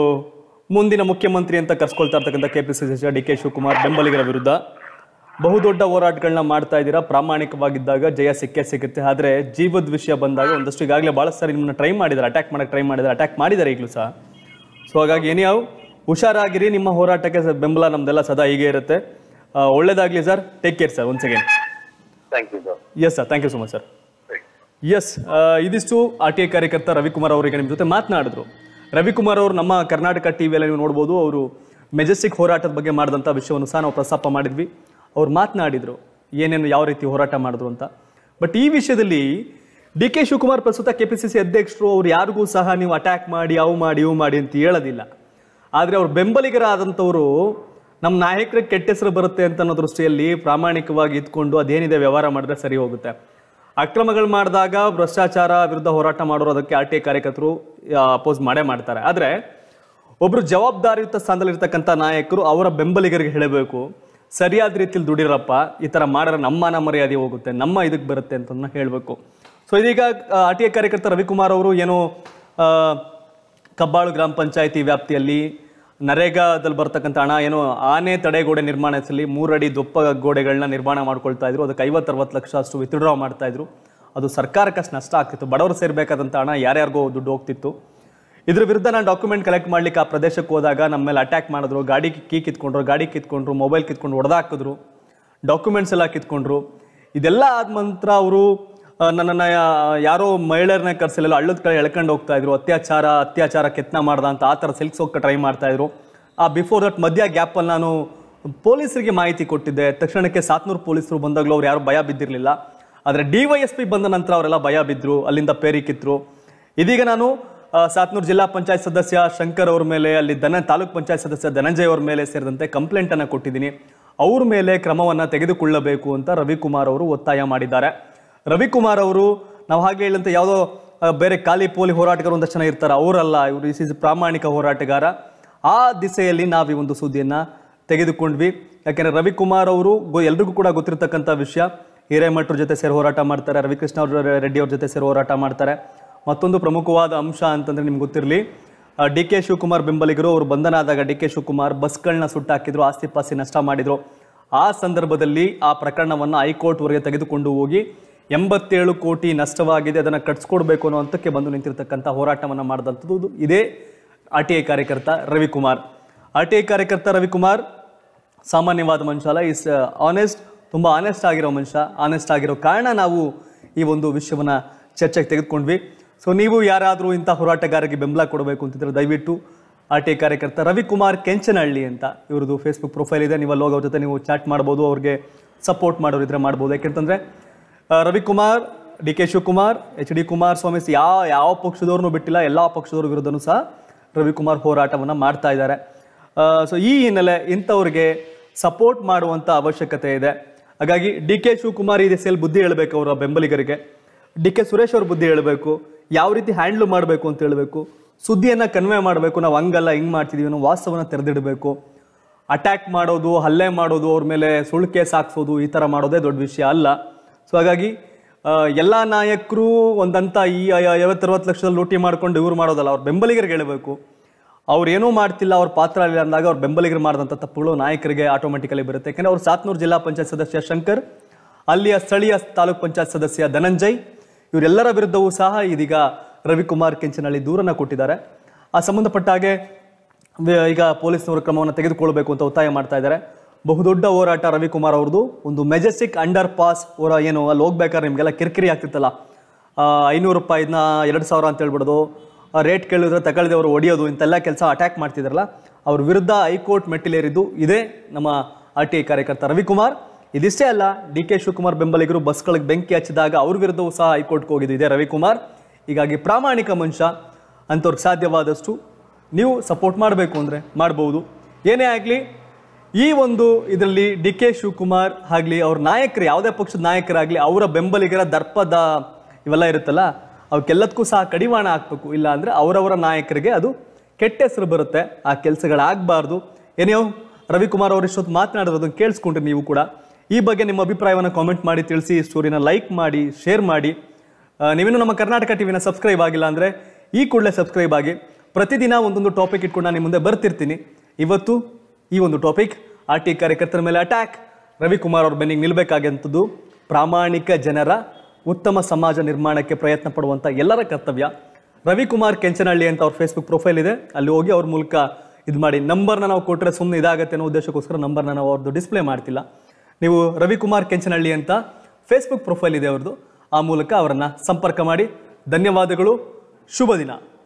ಮುಂದಿನ ಮುಖ್ಯಮಂತ್ರಿ ಅಂತ ಕರ್ಸ್ಕೊಳ್ತಾ ಇರ್ತಕ್ಕಂಥ K P C C D K Shivakumar ಬೆಂಬಲಿಗರ ವಿರುದ್ಧ ಬಹುದೊಡ್ಡ ಹೋರಾಟಗಳನ್ನ ಮಾಡ್ತಾ ಇದ್ದೀರಾ ಪ್ರಾಮಾಣಿಕವಾಗಿದ್ದಾಗ ಜಯ ಸಿಕ್ಕೇ ಸಿಗುತ್ತೆ ಆದ್ರೆ ಜೀವದ ವಿಷಯ ಬಂದಾಗ ಒಂದಷ್ಟು ಈಗಾಗಲೇ ಬಹಳ ಸಾರಿ ನಿಮ್ಮನ್ನ ಟ್ರೈ ಮಾಡಿದ್ದಾರೆ ಅಟ್ಯಾಕ್ ಮಾಡಕ್ಕೆ ಟ್ರೈ ಮಾಡಿದ್ದಾರೆ ಅಟ್ಯಾಕ್ ಮಾಡಿದ್ದಾರೆ ಈಗಲೂ ಸಹ ಸೊ ಹಾಗಾಗಿ ಏನೇ ಯಾವ ಹುಷಾರಾಗಿರಿ ನಿಮ್ಮ ಹೋರಾಟಕ್ಕೆ ಸ- ಬೆಂಬಲ ನಮ್ದೆಲ್ಲ ಸದಾ ಹೀಗೆ ಇರುತ್ತೆ ಆ, ಒಳ್ಳೇದಾಗ್ಲಿ sir take care sir once again thank you sir yes sir thank you so much sir yes ಇದಿಷ್ಟು ಆರ್ ಟಿ ಐ ಕಾರ್ಯಕರ್ತ ರವಿಕುಮಾರ್ ಅವರಿಗೆ ನಿಮ್ಮ ಜೊತೆ ಮಾತನಾಡಿದ್ರು ರವಿಕುಮಾರ್ ಅವರು ನಮ್ಮ ಕರ್ನಾಟಕ ಟಿವಿಯಲ್ಲಿ ನೀವು ನೋಡ್ಬೋದು ಅವರು ಮೆಜೆಸ್ಟಿಕ್ ಹೋರಾಟದ ಬಗ್ಗೆ ಮಾಡಿದಂಥ ವಿಷಯವನ್ನು ಸಹ ನಾವು ಪ್ರಸ್ತಾಪ ಮಾಡಿದ್ವಿ ಅವ್ರು ಮಾತನಾಡಿದ್ರು ಏನೇನು ಯಾವ ರೀತಿ ಹೋರಾಟ ಮಾಡಿದ್ರು ಅಂತ ಬಟ್ ಈ ವಿಷಯದಲ್ಲಿ ಡಿ ಕೆ ಶಿವಕುಮಾರ್ ಪ್ರಸ್ತುತ ಕೆ ಪಿ ಸಿ ಸಿ ಅಧ್ಯಕ್ಷರು ಅವ್ರು ಯಾರಿಗೂ ಸಹ ನೀವು ಅಟ್ಯಾಕ್ ಮಾಡಿ ಅವು ಮಾಡಿ ಇವು ಮಾಡಿ ಅಂತ ಹೇಳೋದಿಲ್ಲ ಆದರೆ ಅವ್ರ ಬೆಂಬಲಿಗರಾದಂಥವರು ನಮ್ಮ ನಾಯಕರಿಗೆ ಕೆಟ್ಟ ಹೆಸರು ಬರುತ್ತೆ ಅಂತ ಅನ್ನೋ ದೃಷ್ಟಿಯಲ್ಲಿ ಪ್ರಾಮಾಣಿಕವಾಗಿ ಇದ್ಕೊಂಡು ಅದೇನಿದೆ ವ್ಯವಹಾರ ಮಾಡಿದ್ರೆ ಸರಿ ಹೋಗುತ್ತೆ ಅಕ್ರಮಗಳು ಮಾಡಿದಾಗ ಭ್ರಷ್ಟಾಚಾರ ವಿರುದ್ಧ ಹೋರಾಟ ಮಾಡೋರು ಅದಕ್ಕೆ ಆರ್ ಟಿ ಐ ಕಾರ್ಯಕರ್ತರು ಅಪೋಸ್ ಮಾಡೇ ಮಾಡ್ತಾರೆ ಆದರೆ ಒಬ್ರು ಜವಾಬ್ದಾರಿಯುತ ಸ್ಥಾನದಲ್ಲಿರ್ತಕ್ಕಂಥ ನಾಯಕರು ಅವರ ಬೆಂಬಲಿಗರಿಗೆ ಹೇಳಬೇಕು ಸರಿಯಾದ ರೀತಿಯಲ್ಲಿ ದುಡಿರಪ್ಪ ಈ ಥರ ಮಾಡಿದ್ರೆ ನಮ್ಮ ಮಾನ ಮರ್ಯಾದೆ ಹೋಗುತ್ತೆ ನಮ್ಮ ಇದಕ್ಕೆ ಬರುತ್ತೆ ಅಂತ ಹೇಳಬೇಕು ಸೊ ಇದೀಗ ಆರ್ ಟಿ ಐ ಕಾರ್ಯಕರ್ತ ರವಿಕುಮಾರ್ ಅವರು ಏನೋ ಆ, ಕಬ್ಬಾಳು ಗ್ರಾಮ ಪಂಚಾಯತಿ ವ್ಯಾಪ್ತಿಯಲ್ಲಿ ನರೇಗಾದಲ್ಲಿ ಬರ್ತಕ್ಕಂಥ ಹಣ ಏನೋ ಆನೆ ತಡೆಗೋಡೆ ನಿರ್ಮಾಣ ಹೆಸರಲ್ಲಿ ಮೂರಡಿ ದೊಪ್ಪ ಗೋಡೆಗಳನ್ನ ನಿರ್ಮಾಣ ಮಾಡ್ಕೊಳ್ತಾ ಇದ್ರು ಅದಕ್ಕೆ ಐವತ್ತು ಅರವತ್ತು ಲಕ್ಷ ಅಷ್ಟು ವಿತ್ಡ್ರಾ ಮಾಡ್ತಾ ಇದ್ರು ಅದು ಸರ್ಕಾರಕ್ಕೆ ಅಷ್ಟು ನಷ್ಟ ಆಗ್ತಿತ್ತು ಬಡವರು ಸೇರ್ಬೇಕಾದಂಥ ಹಣ ಯಾರ್ಯಾರಿಗೋ ದುಡ್ಡು ಹೋಗ್ತಿತ್ತು ಇದ್ರ ವಿರುದ್ಧ ನಾನು ಡಾಕ್ಯುಮೆಂಟ್ ಕಲೆಕ್ಟ್ ಮಾಡ್ಲಿಕ್ಕೆ ಆ ಪ್ರದೇಶಕ್ಕೆ ಹೋದಾಗ ನಮ್ಮ ಮೇಲೆ ಅಟ್ಯಾಕ್ ಮಾಡಿದ್ರು ಗಾಡಿ ಕೀ ಕಿತ್ಕೊಂಡ್ರು ಗಾಡಿ ಕಿತ್ಕೊಂಡ್ರು ಮೊಬೈಲ್ ಕಿತ್ಕೊಂಡು ಹೊಡೆದಾಕಿದ್ರು ಡಾಕ್ಯುಮೆಂಟ್ಸ್ ಎಲ್ಲ ಕಿತ್ಕೊಂಡ್ರು ಇದೆಲ್ಲ ಆದ ನಂತರ ಅವರು ನನ್ನನ್ನು ಯಾರೋ ಮಹಿಳೆಯರನ್ನ ಕರ್ಸಲಿಲ್ಲ ಹಳ್ಳದ ಕಡೆ ಎಳ್ಕೊಂಡು ಹೋಗ್ತಾ ಇದ್ರು ಅತ್ಯಾಚಾರ ಅತ್ಯಾಚಾರ ಕೆತ್ನ ಮಾಡ್ದ ಅಂತ ಆ ಥರ ಸಿಲ್ಕ್ಸೋಕೆ ಟ್ರೈ ಮಾಡ್ತಾ ಇದ್ರು ಆ ಬಿಫೋರ್ ದಟ್ ಮಧ್ಯ ಗ್ಯಾಪಲ್ಲಿ ನಾನು ಪೊಲೀಸರಿಗೆ ಮಾಹಿತಿ ಕೊಟ್ಟಿದ್ದೆ ತಕ್ಷಣಕ್ಕೆ ಸಾತ್ನೂರು ಪೊಲೀಸರು ಬಂದಾಗಲೂ ಅವ್ರು ಯಾರು ಭಯ ಬಿದ್ದಿರಲಿಲ್ಲ ಆದರೆ ಡಿ ವೈ ಎಸ್ ಪಿ ಬಂದ ನಂತರ ಅವರೆಲ್ಲ ಭಯ ಬಿದ್ದರು ಅಲ್ಲಿಂದ ಪೇರಿ ಕಿತ್ತರು ಇದೀಗ ನಾನು ಆ, ಸಾತ್ನೂರು ಜಿಲ್ಲಾ ಪಂಚಾಯತ್ ಸದಸ್ಯ ಶಂಕರ್ ಅವ್ರ ಮೇಲೆ ಅಲ್ಲಿ ದನ ತಾಲೂಕ್ ಪಂಚಾಯತ್ ಸದಸ್ಯ ಧನಂಜಯ್ ಅವ್ರ ಮೇಲೆ ಸೇರಿದಂತೆ ಕಂಪ್ಲೇಂಟ್ ಅನ್ನ ಕೊಟ್ಟಿದ್ದೀನಿ ಅವ್ರ ಮೇಲೆ ಕ್ರಮವನ್ನ ತೆಗೆದುಕೊಳ್ಳಬೇಕು ಅಂತ ರವಿಕುಮಾರ್ ಅವರು ಒತ್ತಾಯ ಮಾಡಿದ್ದಾರೆ ರವಿಕುಮಾರ್ ಅವರು ನಾವು ಹಾಗೆ ಹೇಳಿದಂತೆ ಯಾವುದೋ ಆ, ಬೇರೆ ಖಾಲಿ ಪೋಲಿ ಹೋರಾಟಗಾರ ಒಂದಷ್ಟು ಜನ ಇರ್ತಾರೆ ಅವರಲ್ಲ ಇವರು ಇಸ್ ಪ್ರಾಮಾಣಿಕ ಹೋರಾಟಗಾರ ಆ ದಿಸೆಯಲ್ಲಿ ನಾವು ಈ ಒಂದು ಸುದ್ದಿಯನ್ನ ತೆಗೆದುಕೊಂಡ್ವಿ ಯಾಕೆಂದ್ರೆ ರವಿಕುಮಾರ್ ಅವರು ಗೊ- ಎಲ್ರಿಗೂ ಕೂಡ ಗೊತ್ತಿರತಕ್ಕಂಥ ವಿಷಯ ಹಿರೇಮಠರ ಜೊತೆ ಸೇರಿ ಹೋರಾಟ ಮಾಡ್ತಾರೆ ರವಿಕೃಷ್ಣ ಅವ್ರ ರೆಡ್ಡಿ ಅವ್ರ ಜೊತೆ ಸೇರಿ ಹೋರಾಟ ಮಾಡ್ತಾರೆ ಮತ್ತೊಂದು ಪ್ರಮುಖವಾದ ಅಂಶ ಅಂತಂದ್ರೆ ನಿಮ್ಗೆ ಗೊತ್ತಿರಲಿ ಡಿ ಕೆ ಶಿವಕುಮಾರ್ ಬೆಂಬಲಿಗರು ಅವರು ಬಂಧನ ಆದಾಗ ಡಿ ಕೆ ಶಿವಕುಮಾರ್ ಬಸ್ಗಳನ್ನ ಸುಟ್ಟಾಕಿದ್ರು ಆಸ್ತಿ ಪಾಸ್ತಿ ನಷ್ಟ ಮಾಡಿದ್ರು ಆ ಸಂದರ್ಭದಲ್ಲಿ ಆ ಪ್ರಕರಣವನ್ನು ಹೈಕೋರ್ಟ್ವರೆಗೆ ತೆಗೆದುಕೊಂಡು ಹೋಗಿ ಎಂಬತ್ತೇಳು ಕೋಟಿ ನಷ್ಟವಾಗಿದೆ ಅದನ್ನು ಕಟ್ಸ್ಕೊಡ್ಬೇಕು ಅನ್ನೋ ಹಂತಕ್ಕೆ ಬಂದು ನಿಂತಿರ್ತಕ್ಕಂಥ ಹೋರಾಟವನ್ನು ಮಾಡಿದಂಥದ್ದು ಇದೇ ಆರ್ ಟಿ ಐ ಕಾರ್ಯಕರ್ತ ರವಿಕುಮಾರ್ ಆರ್ ಟಿ ಐ ಕಾರ್ಯಕರ್ತ ರವಿಕುಮಾರ್ ಸಾಮಾನ್ಯವಾದ ಮನುಷ್ಯ ಅಲ್ಲ ಇಸ್ ಆನೆಸ್ಟ್ ತುಂಬ ಆನೆಸ್ಟ್ ಆಗಿರೋ ಮನುಷ್ಯ ಆನೆಸ್ಟ್ ಆಗಿರೋ ಕಾರಣ ನಾವು ಈ ಒಂದು ವಿಷಯವನ್ನ ಚರ್ಚೆಗೆ ತೆಗೆದುಕೊಂಡ್ವಿ ಸೊ ನೀವು ಯಾರಾದರೂ ಇಂಥ ಹೋರಾಟಗಾರರಿಗೆ ಬೆಂಬಲ ಕೊಡಬೇಕು ಅಂತಿದ್ರೆ ದಯವಿಟ್ಟು ಆರ್ ಟಿ ಐ ಕಾರ್ಯಕರ್ತ ರವಿಕುಮಾರ್ ಕೆಂಚನಹಳ್ಳಿ ಅಂತ ಇವ್ರದ್ದು ಫೇಸ್ಬುಕ್ ಪ್ರೊಫೈಲ್ ಇದೆ ನೀವು ಅಲ್ಲಿ ಹೋಗಿ ಅವ್ರ ಜೊತೆ ನೀವು ಚಾಟ್ ಮಾಡ್ಬೋದು ಅವ್ರಿಗೆ ಸಪೋರ್ಟ್ ಮಾಡೋರಿದ್ರೆ ಮಾಡ್ಬೋದು ಯಾಕೆಂತಂದ್ರೆ ಆ, Ravikumar D K Shivakumar H D Kumaraswamy ಯಾವ ಯಾವ ಪಕ್ಷದವ್ರನ್ನೂ ಬಿಟ್ಟಿಲ್ಲ ಎಲ್ಲ ಪಕ್ಷದವ್ರ ವಿರುದ್ಧನೂ ಸಹ ರವಿಕುಮಾರ್ ಹೋರಾಟವನ್ನ ಮಾಡ್ತಾ ಇದ್ದಾರೆ ಸೊ ಈ ಹಿನ್ನೆಲೆ ಇಂಥವ್ರಿಗೆ ಸಪೋರ್ಟ್ ಮಾಡುವಂತ ಅವಶ್ಯಕತೆ ಇದೆ ಹಾಗಾಗಿ ಡಿ ಕೆ ಶಿವಕುಮಾರ್ ಈ ದಿಸೆಯಲ್ಲಿ ಬುದ್ಧಿ ಹೇಳಬೇಕು ಅವರ ಬೆಂಬಲಿಗರಿಗೆ ಡಿ ಕೆ ಸುರೇಶ್ ಅವ್ರ ಬುದ್ಧಿ ಹೇಳಬೇಕು ಯಾವ ರೀತಿ ಹ್ಯಾಂಡ್ಲ್ ಮಾಡಬೇಕು ಅಂತ ಹೇಳಬೇಕು ಸುದ್ದಿಯನ್ನ ಕನ್ವೆ ಮಾಡಬೇಕು ನಾವು ಹಂಗಲ್ಲ ಹಿಂಗ್ ಮಾಡ್ತಿದೀವಿ ಅನ್ನೋ ವಾಸ್ತವನ ತೆರೆದಿಡಬೇಕು ಅಟ್ಯಾಕ್ ಮಾಡೋದು ಹಲ್ಲೆ ಮಾಡೋದು ಅವ್ರ ಮೇಲೆ ಸುಳ್ಳು ಕೇಸ್ ಹಾಕ್ಸೋದು ಈ ಥರ ಮಾಡೋದೇ ದೊಡ್ಡ ವಿಷಯ ಅಲ್ಲ ಸೊ ಹಾಗಾಗಿ ಆ, ಎಲ್ಲಾ ನಾಯಕರು ಒಂದಂತ ಈ ಐವತ್ತರವತ್ತು ಲಕ್ಷದಲ್ಲಿ ಲೂಟಿ ಮಾಡ್ಕೊಂಡು ಇವ್ರು ಮಾಡೋದಲ್ಲ ಅವ್ರ ಬೆಂಬಲಿಗರಿಗೆ ಹೇಳಬೇಕು ಅವ್ರು ಏನೂ ಮಾಡ್ತಿಲ್ಲ ಅವ್ರ ಪಾತ್ರ ಇಲ್ಲ ಅಂದಾಗ ಅವ್ರ ಬೆಂಬಲಿಗರು ಮಾಡಿದಂಥ ತಪ್ಪುಗಳು ನಾಯಕರಿಗೆ ಆಟೋಮೆಟಿಕಲಿ ಬರುತ್ತೆ ಯಾಕಂದ್ರೆ ಅವ್ರು ಸಾತ್ನೂರು ಜಿಲ್ಲಾ ಪಂಚಾಯತ್ ಸದಸ್ಯ ಶಂಕರ್ ಅಲ್ಲಿಯ ಸ್ಥಳೀಯ ತಾಲೂಕ್ ಪಂಚಾಯತ್ ಸದಸ್ಯ ಧನಂಜಯ್ ಇವರೆಲ್ಲರ ವಿರುದ್ಧವೂ ಸಹ ಇದೀಗ ರವಿಕುಮಾರ್ ಕೆಂಚನಹಳ್ಳಿ ದೂರನ್ನ ಕೊಟ್ಟಿದ್ದಾರೆ ಆ ಸಂಬಂಧಪಟ್ಟ ಹಾಗೆ ವ- ಈಗ ಪೊಲೀಸ್ನವರು ಕ್ರಮವನ್ನು ತೆಗೆದುಕೊಳ್ಬೇಕು ಅಂತ ಒತ್ತಾಯ ಮಾಡ್ತಾ ಇದ್ದಾರೆ ಬಹುದೊಡ್ಡ ಹೋರಾಟ ರವಿಕುಮಾರ್ ಅವ್ರದ್ದು ಒಂದು ಮೆಜೆಸ್ಟಿಕ್ ಅಂಡರ್ ಪಾಸ್ ಅವರ ಏನು ಅಲ್ಲಿ ಹೋಗ್ಬೇಕಾದ್ರೆ ನಿಮಗೆಲ್ಲ ಕಿರಿಕಿರಿ ಆಗ್ತಿತ್ತಲ್ಲ ಐನೂರು ರೂಪಾಯಿನ ಎರಡು ಸಾವಿರ ಅಂತ ಹೇಳ್ಬಿಡೋದು ರೇಟ್ ಕೇಳಿದ್ರೆ ತಗೊಳ್ದೆ ಅವರು ಹೊಡಿಯೋದು ಇಂತೆಲ್ಲ ಕೆಲಸ ಅಟ್ಯಾಕ್ ಮಾಡ್ತಿದ್ರಲ್ಲ ಅವ್ರ ವಿರುದ್ಧ ಹೈಕೋರ್ಟ್ ಮೆಟ್ಟಿಲೇರಿದ್ದು ಇದೇ ನಮ್ಮ ಆರ್ ಟಿ ಐ ಕಾರ್ಯಕರ್ತ ರವಿಕುಮಾರ್ ಇದಿಷ್ಟೇ ಅಲ್ಲ ಡಿ ಕೆ ಶಿವಕುಮಾರ್ ಬೆಂಬಲಿಗರು ಬಸ್ಗಳಿಗೆ ಬೆಂಕಿ ಹಚ್ಚಿದಾಗ ಅವ್ರ ವಿರುದ್ಧವೂ ಸಹ ಹೈಕೋರ್ಟ್ಗೆ ಹೋಗಿದ್ದು ಇದೇ ರವಿಕುಮಾರ್ ಹೀಗಾಗಿ ಪ್ರಾಮಾಣಿಕ ಮನುಷ್ಯ ಅಂಥವ್ರಿಗೆ ಸಾಧ್ಯವಾದಷ್ಟು ನೀವು ಸಪೋರ್ಟ್ ಮಾಡಬೇಕು ಅಂದರೆ ಮಾಡ್ಬೋದು ಏನೇ ಆಗಲಿ ಈ ಒಂದು ಇದರಲ್ಲಿ ಡಿ ಕೆ ಶಿವಕುಮಾರ್ ಆಗಲಿ ಅವ್ರ ನಾಯಕರು ಯಾವುದೇ ಪಕ್ಷದ ನಾಯಕರಾಗಲಿ ಅವರ ಬೆಂಬಲಿಗರ ದರ್ಪದ ಇವೆಲ್ಲ ಇರುತ್ತಲ್ಲ ಅವಕ್ಕೆಲ್ಲದಕ್ಕೂ ಸಹ ಕಡಿವಾಣ ಹಾಕ್ಬೇಕು ಇಲ್ಲ ಅಂದರೆ ಅವರವರ ನಾಯಕರಿಗೆ ಅದು ಕೆಟ್ಟ ಹೆಸರು ಬರುತ್ತೆ ಆ ಕೆಲಸಗಳಾಗಬಾರ್ದು ಏನೇ ರವಿಕುಮಾರ್ ಅವರು ಇಷ್ಟೊತ್ತು ಮಾತನಾಡಿರೋದನ್ನು ಕೇಳಿಸ್ಕೊಂಡ್ರಿ ನೀವು ಕೂಡ ಈ ಬಗ್ಗೆ ನಿಮ್ಮ ಅಭಿಪ್ರಾಯವನ್ನು ಕಾಮೆಂಟ್ ಮಾಡಿ ತಿಳಿಸಿ ಈ ಸ್ಟೋರಿನ ಲೈಕ್ ಮಾಡಿ ಶೇರ್ ಮಾಡಿ ಆ, ನೀವಿನ್ನೂ ನಮ್ಮ ಕರ್ನಾಟಕ ಟಿವಿನ ಸಬ್ಸ್ಕ್ರೈಬ್ ಆಗಿಲ್ಲ ಅಂದರೆ ಈ ಕೂಡಲೇ ಸಬ್ಸ್ಕ್ರೈಬ್ ಆಗಿ ಪ್ರತಿದಿನ ಒಂದೊಂದು ಟಾಪಿಕ್ ಇಟ್ಕೊಂಡು ನಾನು ನಿಮ್ಮ ಮುಂದೆ ಬರ್ತಿರ್ತೀನಿ ಇವತ್ತು ಈ ಒಂದು ಟಾಪಿಕ್ ಆರ್ ಟಿ ಕಾರ್ಯಕರ್ತರ ಮೇಲೆ ಅಟ್ಯಾಕ್ ರವಿಕುಮಾರ್ ಅವ್ರ ಬೆನ್ನಿಗೆ ನಿಲ್ಬೇಕಾದಂಥದ್ದು ಪ್ರಾಮಾಣಿಕ ಜನರ ಉತ್ತಮ ಸಮಾಜ ನಿರ್ಮಾಣಕ್ಕೆ ಪ್ರಯತ್ನ ಪಡುವಂಥ ಎಲ್ಲರ ಕರ್ತವ್ಯ ರವಿಕುಮಾರ್ ಕೆಂಚನಹಳ್ಳಿ ಅಂತ ಅವ್ರ ಫೇಸ್ಬುಕ್ ಪ್ರೊಫೈಲ್ ಇದೆ ಅಲ್ಲಿ ಹೋಗಿ ಅವ್ರ ಮೂಲಕ ಇದು ಮಾಡಿ ನಂಬರ್ನ ನಾವು ಕೊಟ್ಟರೆ ಸುಮ್ಮನೆ ಇದಾಗತ್ತೆ ಅನ್ನೋ ಉದ್ದೇಶಕ್ಕೋಸ್ಕರ ನಂಬರ್ನ ನಾವು ಅವ್ರದ್ದು ಡಿಸ್ಪ್ಲೇ ಮಾಡ್ತಿಲ್ಲ ನೀವು ರವಿಕುಮಾರ್ ಕೆಂಚನಹಳ್ಳಿ ಅಂತ ಫೇಸ್ಬುಕ್ ಪ್ರೊಫೈಲ್ ಇದೆ ಅವ್ರದ್ದು ಆ ಮೂಲಕ ಅವರನ್ನ ಸಂಪರ್ಕ ಮಾಡಿ ಧನ್ಯವಾದಗಳು ಶುಭ ದಿನ